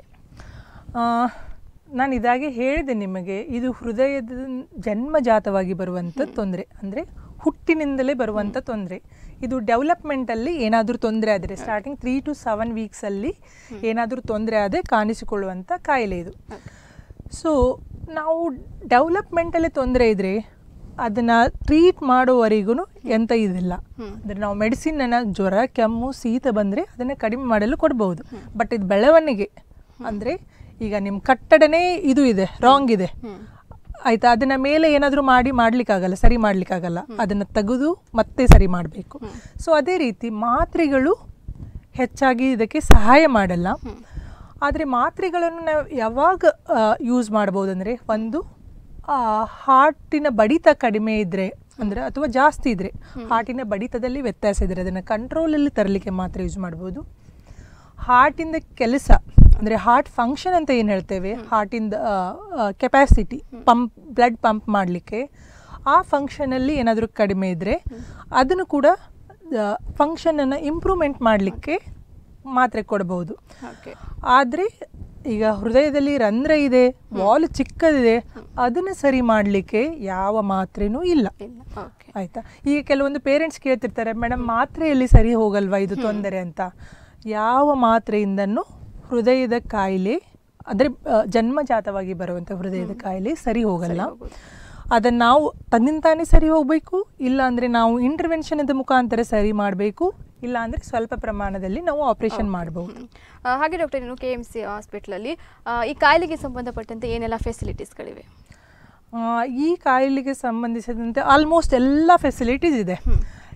ನಾನು ಇದಾಗೆ ಹೇಳಿದೆ ನಿಮಗೆ ಇದು ಹೃದಯದ ಜನ್ಮಜಾತವಾಗಿ ಬರುವಂಥ ತೊಂದರೆ ಅಂದರೆ ಹುಟ್ಟಿನಿಂದಲೇ ಬರುವಂಥ ತೊಂದರೆ ಇದು ಡೆವಲಪ್ಮೆಂಟಲ್ಲಿ ಏನಾದರೂ ತೊಂದರೆ ಆದರೆ ಸ್ಟಾರ್ಟಿಂಗ್ ತ್ರೀ ಟು ಸೆವೆನ್ ವೀಕ್ಸಲ್ಲಿ ಏನಾದರೂ ತೊಂದರೆ ಆದರೆ ಕಾಣಿಸಿಕೊಳ್ಳುವಂಥ ಕಾಯಿಲೆ ಇದು ಸೊ ನಾವು ಡೆವಲಪ್ಮೆಂಟಲ್ಲಿ ತೊಂದರೆ ಇದ್ದರೆ ಅದನ್ನು ಟ್ರೀಟ್ ಮಾಡೋವರೆಗೂ ಎಂತ ಇದಿಲ್ಲ ಅಂದರೆ ನಾವು ಮೆಡಿಸಿನನ್ನು ಜ್ವರ ಕೆಮ್ಮು ಶೀತ ಬಂದರೆ ಅದನ್ನು ಕಡಿಮೆ ಮಾಡಲು ಕೊಡ್ಬೋದು ಬಟ್ ಇದು ಬೆಳವಣಿಗೆ ಅಂದರೆ ಈಗ ನಿಮ್ಮ ಕಟ್ಟಡನೇ ಇದು ಇದೆ ರಾಂಗ್ ಇದೆ ಆಯ್ತಾ ಅದನ್ನ ಮೇಲೆ ಏನಾದರೂ ಮಾಡಿ ಮಾಡ್ಲಿಕ್ಕಾಗಲ್ಲ ಸರಿ ಮಾಡ್ಲಿಕ್ಕಾಗಲ್ಲ ಅದನ್ನು ತೆಗೆದು ಮತ್ತೆ ಸರಿ ಮಾಡಬೇಕು ಸೊ ಅದೇ ರೀತಿ ಮಾತ್ರೆಗಳು ಹೆಚ್ಚಾಗಿ ಇದಕ್ಕೆ ಸಹಾಯ ಮಾಡಲ್ಲ ಆದರೆ ಮಾತ್ರೆಗಳನ್ನು ನಾವು ಯಾವಾಗ ಯೂಸ್ ಮಾಡ್ಬೋದು ಅಂದರೆ ಒಂದು ಹಾರ್ಟಿನ ಬಡಿತ ಕಡಿಮೆ ಇದ್ದರೆ ಅಂದರೆ ಅಥವಾ ಜಾಸ್ತಿ ಇದ್ದರೆ ಹಾರ್ಟಿನ ಬಡಿತದಲ್ಲಿ ವ್ಯತ್ಯಾಸ ಇದ್ದರೆ ಅದನ್ನು ಕಂಟ್ರೋಲಲ್ಲಿ ತರಲಿಕ್ಕೆ ಮಾತ್ರ ಯೂಸ್ ಮಾಡ್ಬೋದು ಹಾರ್ಟಿಂದ ಕೆಲಸ ಅಂದರೆ ಹಾರ್ಟ್ ಫಂಕ್ಷನ್ ಅಂತ ಏನು ಹೇಳ್ತೇವೆ ಹಾರ್ಟಿಂದ ಕೆಪಾಸಿಟಿ ಪಂಪ್ ಬ್ಲಡ್ ಪಂಪ್ ಮಾಡಲಿಕ್ಕೆ ಆ ಫಂಕ್ಷನಲ್ಲಿ ಏನಾದರೂ ಕಡಿಮೆ ಇದ್ದರೆ ಅದನ್ನು ಕೂಡ ಫಂಕ್ಷನನ್ನು ಇಂಪ್ರೂವ್ಮೆಂಟ್ ಮಾಡಲಿಕ್ಕೆ ಮಾತ್ರೆ ಕೊಡಬಹುದು ಓಕೆ ಆದರೆ ಈಗ ಹೃದಯದಲ್ಲಿ ರಂಧ್ರ ಇದೆ ವಾಲ್ ಚಿಕ್ಕದಿದೆ ಅದನ್ನು ಸರಿ ಮಾಡಲಿಕ್ಕೆ ಯಾವ ಮಾತ್ರೆನೂ ಇಲ್ಲ ಇಲ್ಲ ಓಕೆ ಆಯ್ತಾ ಈಗ ಕೆಲವೊಂದು ಪೇರೆಂಟ್ಸ್ ಕೇಳ್ತಿರ್ತಾರೆ ಮೇಡಮ್ ಮಾತ್ರೆಯಲ್ಲಿ ಸರಿ ಹೋಗಲ್ವಾ ಇದು ತೊಂದರೆ ಅಂತ ಯಾವ ಮಾತ್ರೆಯಿಂದನೂ ಹೃದಯದ ಕಾಯಿಲೆ ಅಂದರೆ ಜನ್ಮಜಾತವಾಗಿ ಬರುವಂಥ ಹೃದಯದ ಕಾಯಿಲೆ ಸರಿ ಹೋಗಲ್ಲ ಅದನ್ನು ನಾವು ತನ್ನಿಂತಾನೇ ಸರಿ ಹೋಗಬೇಕು ಇಲ್ಲ ಅಂದರೆ ನಾವು ಇಂಟರ್ವೆನ್ಷನದ ಮುಖಾಂತರ ಸರಿ ಮಾಡಬೇಕು ಇಲ್ಲ ಅಂದರೆ ಸ್ವಲ್ಪ ಪ್ರಮಾಣದಲ್ಲಿ ನಾವು ಆಪರೇಷನ್ ಮಾಡಬಹುದು ಆ, ಹಾಗೆ ಡಾಕ್ಟರ್ ಇನ್ನು ಕೆ ಎಮ್ ಸಿ ಹಾಸ್ಪಿಟ್ಲಲ್ಲಿ ಈ ಕಾಯಿಲೆಗೆ ಸಂಬಂಧಪಟ್ಟಂತೆ ಏನೆಲ್ಲ ಫೆಸಿಲಿಟೀಸ್ಗಳಿವೆ ಆ, ಈ ಕಾಯಿಲೆಗೆ ಸಂಬಂಧಿಸಿದಂತೆ ಆಲ್ಮೋಸ್ಟ್ ಎಲ್ಲ ಫೆಸಿಲಿಟೀಸ್ ಇದೆ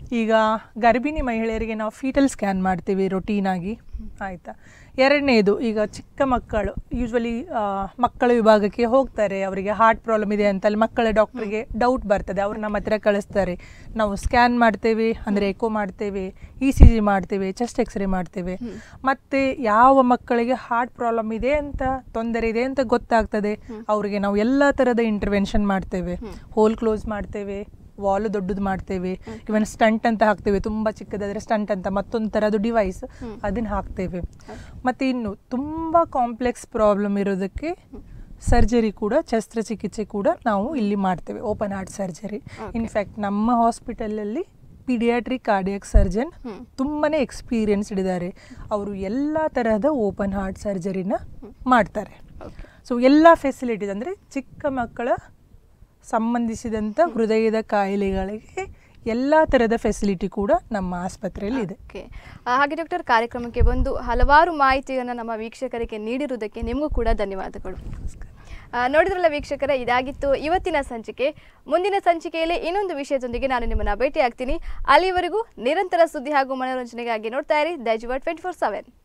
ಈಗ ಗರ್ಭಿಣಿ ಮಹಿಳೆಯರಿಗೆ ನಾವು ಫೀಟಲ್ ಸ್ಕ್ಯಾನ್ ಮಾಡ್ತೀವಿ ರೊಟೀನಾಗಿ ಆಯಿತಾ ಎರಡನೇದು ಈಗ ಚಿಕ್ಕ ಮಕ್ಕಳು ಯೂಶ್ವಲಿ ಮಕ್ಕಳ ವಿಭಾಗಕ್ಕೆ ಹೋಗ್ತಾರೆ ಅವರಿಗೆ ಹಾರ್ಟ್ ಪ್ರಾಬ್ಲಮ್ ಇದೆ ಅಂತ ಅಲ್ಲಿ ಮಕ್ಕಳ ಡಾಕ್ಟ್ರಿಗೆ ಡೌಟ್ ಬರ್ತದೆ ಅವ್ರು ನಮ್ಮ ಹತ್ರ ಕಳಿಸ್ತಾರೆ ನಾವು ಸ್ಕ್ಯಾನ್ ಮಾಡ್ತೇವೆ ಅಂದರೆ ಎಕೋ ಮಾಡ್ತೇವೆ ಇ ಸಿ ಜಿ ಮಾಡ್ತೇವೆ ಚೆಸ್ಟ್ ಎಕ್ಸ್ರೇ ಮಾಡ್ತೇವೆ ಮತ್ತು ಯಾವ ಮಕ್ಕಳಿಗೆ ಹಾರ್ಟ್ ಪ್ರಾಬ್ಲಮ್ ಇದೆ ಅಂತ ತೊಂದರೆ ಇದೆ ಅಂತ ಗೊತ್ತಾಗ್ತದೆ ಅವರಿಗೆ ನಾವು ಎಲ್ಲ ಥರದ ಇಂಟರ್ವೆನ್ಷನ್ ಮಾಡ್ತೇವೆ ಹೋಲ್ ಕ್ಲೋಸ್ ಮಾಡ್ತೇವೆ ವಾಲ್ ದೊಡ್ಡದು ಮಾಡ್ತೇವೆ ಇವನ್ ಸ್ಟಂಟ್ ಅಂತ ಹಾಕ್ತೇವೆ ತುಂಬಾ ಚಿಕ್ಕದಾದ್ರೆ ಸ್ಟಂಟ್ ಅಂತ ಮತ್ತೊಂದು ಥರದ್ದು ಡಿವೈಸ್ ಅದನ್ನ ಹಾಕ್ತೇವೆ ಮತ್ತೆ ಇನ್ನು ತುಂಬಾ ಕಾಂಪ್ಲೆಕ್ಸ್ ಪ್ರಾಬ್ಲಮ್ ಇರೋದಕ್ಕೆ ಸರ್ಜರಿ ಕೂಡ ಶಸ್ತ್ರಚಿಕಿತ್ಸೆ ಕೂಡ ನಾವು ಇಲ್ಲಿ ಮಾಡ್ತೇವೆ ಓಪನ್ ಹಾರ್ಟ್ ಸರ್ಜರಿ ಇನ್ಫ್ಯಾಕ್ಟ್ ನಮ್ಮ ಹಾಸ್ಪಿಟಲಲ್ಲಿ ಪಿಡಿಯಾಟ್ರಿಕ್ ಕಾರ್ಡಿಯಕ್ ಸರ್ಜನ್ ತುಂಬಾನೇ ಎಕ್ಸ್ಪೀರಿಯನ್ಸ್ಡ್ ಇದ್ದಾರೆ ಅವರು ಎಲ್ಲ ತರಹದ ಓಪನ್ ಹಾರ್ಟ್ ಸರ್ಜರಿನ ಮಾಡ್ತಾರೆ ಸೊ ಎಲ್ಲ ಫೆಸಿಲಿಟೀಸ್ ಅಂದರೆ ಚಿಕ್ಕ ಮಕ್ಕಳ ಸಂಬಂಧಿಸಿದಂಥ ಹೃದಯದ ಕಾಯಿಲೆಗಳಿಗೆ ಎಲ್ಲ ಥರದ ಫೆಸಿಲಿಟಿ ಕೂಡ ನಮ್ಮ ಆಸ್ಪತ್ರೆಯಲ್ಲಿ ಇದೆ ಓಕೆ ಆ, ಹಾಗೆ ಡಾಕ್ಟರ್ ಕಾರ್ಯಕ್ರಮಕ್ಕೆ ಬಂದು ಹಲವಾರು ಮಾಹಿತಿಯನ್ನು ನಮ್ಮ ವೀಕ್ಷಕರಿಗೆ ನೀಡಿರುವುದಕ್ಕೆ ನಿಮಗೂ ಕೂಡ ಧನ್ಯವಾದಗಳು ಆ, ನೋಡಿದ್ರಲ್ಲ ವೀಕ್ಷಕರೇ ಇದಾಗಿತ್ತು ಇವತ್ತಿನ ಸಂಚಿಕೆ ಮುಂದಿನ ಸಂಚಿಕೆಯಲ್ಲಿ ಇನ್ನೊಂದು ವಿಷಯದೊಂದಿಗೆ ನಾನು ನಿಮ್ಮನ್ನ ಭೇಟಿ ಆಗ್ತೀನಿ ಅಲ್ಲಿವರೆಗೂ ನಿರಂತರ ಸುದ್ದಿ ಹಾಗೂ ಮನೋರಂಜನೆಗಾಗಿ ನೋಡ್ತಾ ಇರಿ ದೈಜುವ ಟ್ವೆಂಟಿ ಫೋರ್ ಸೆವೆನ್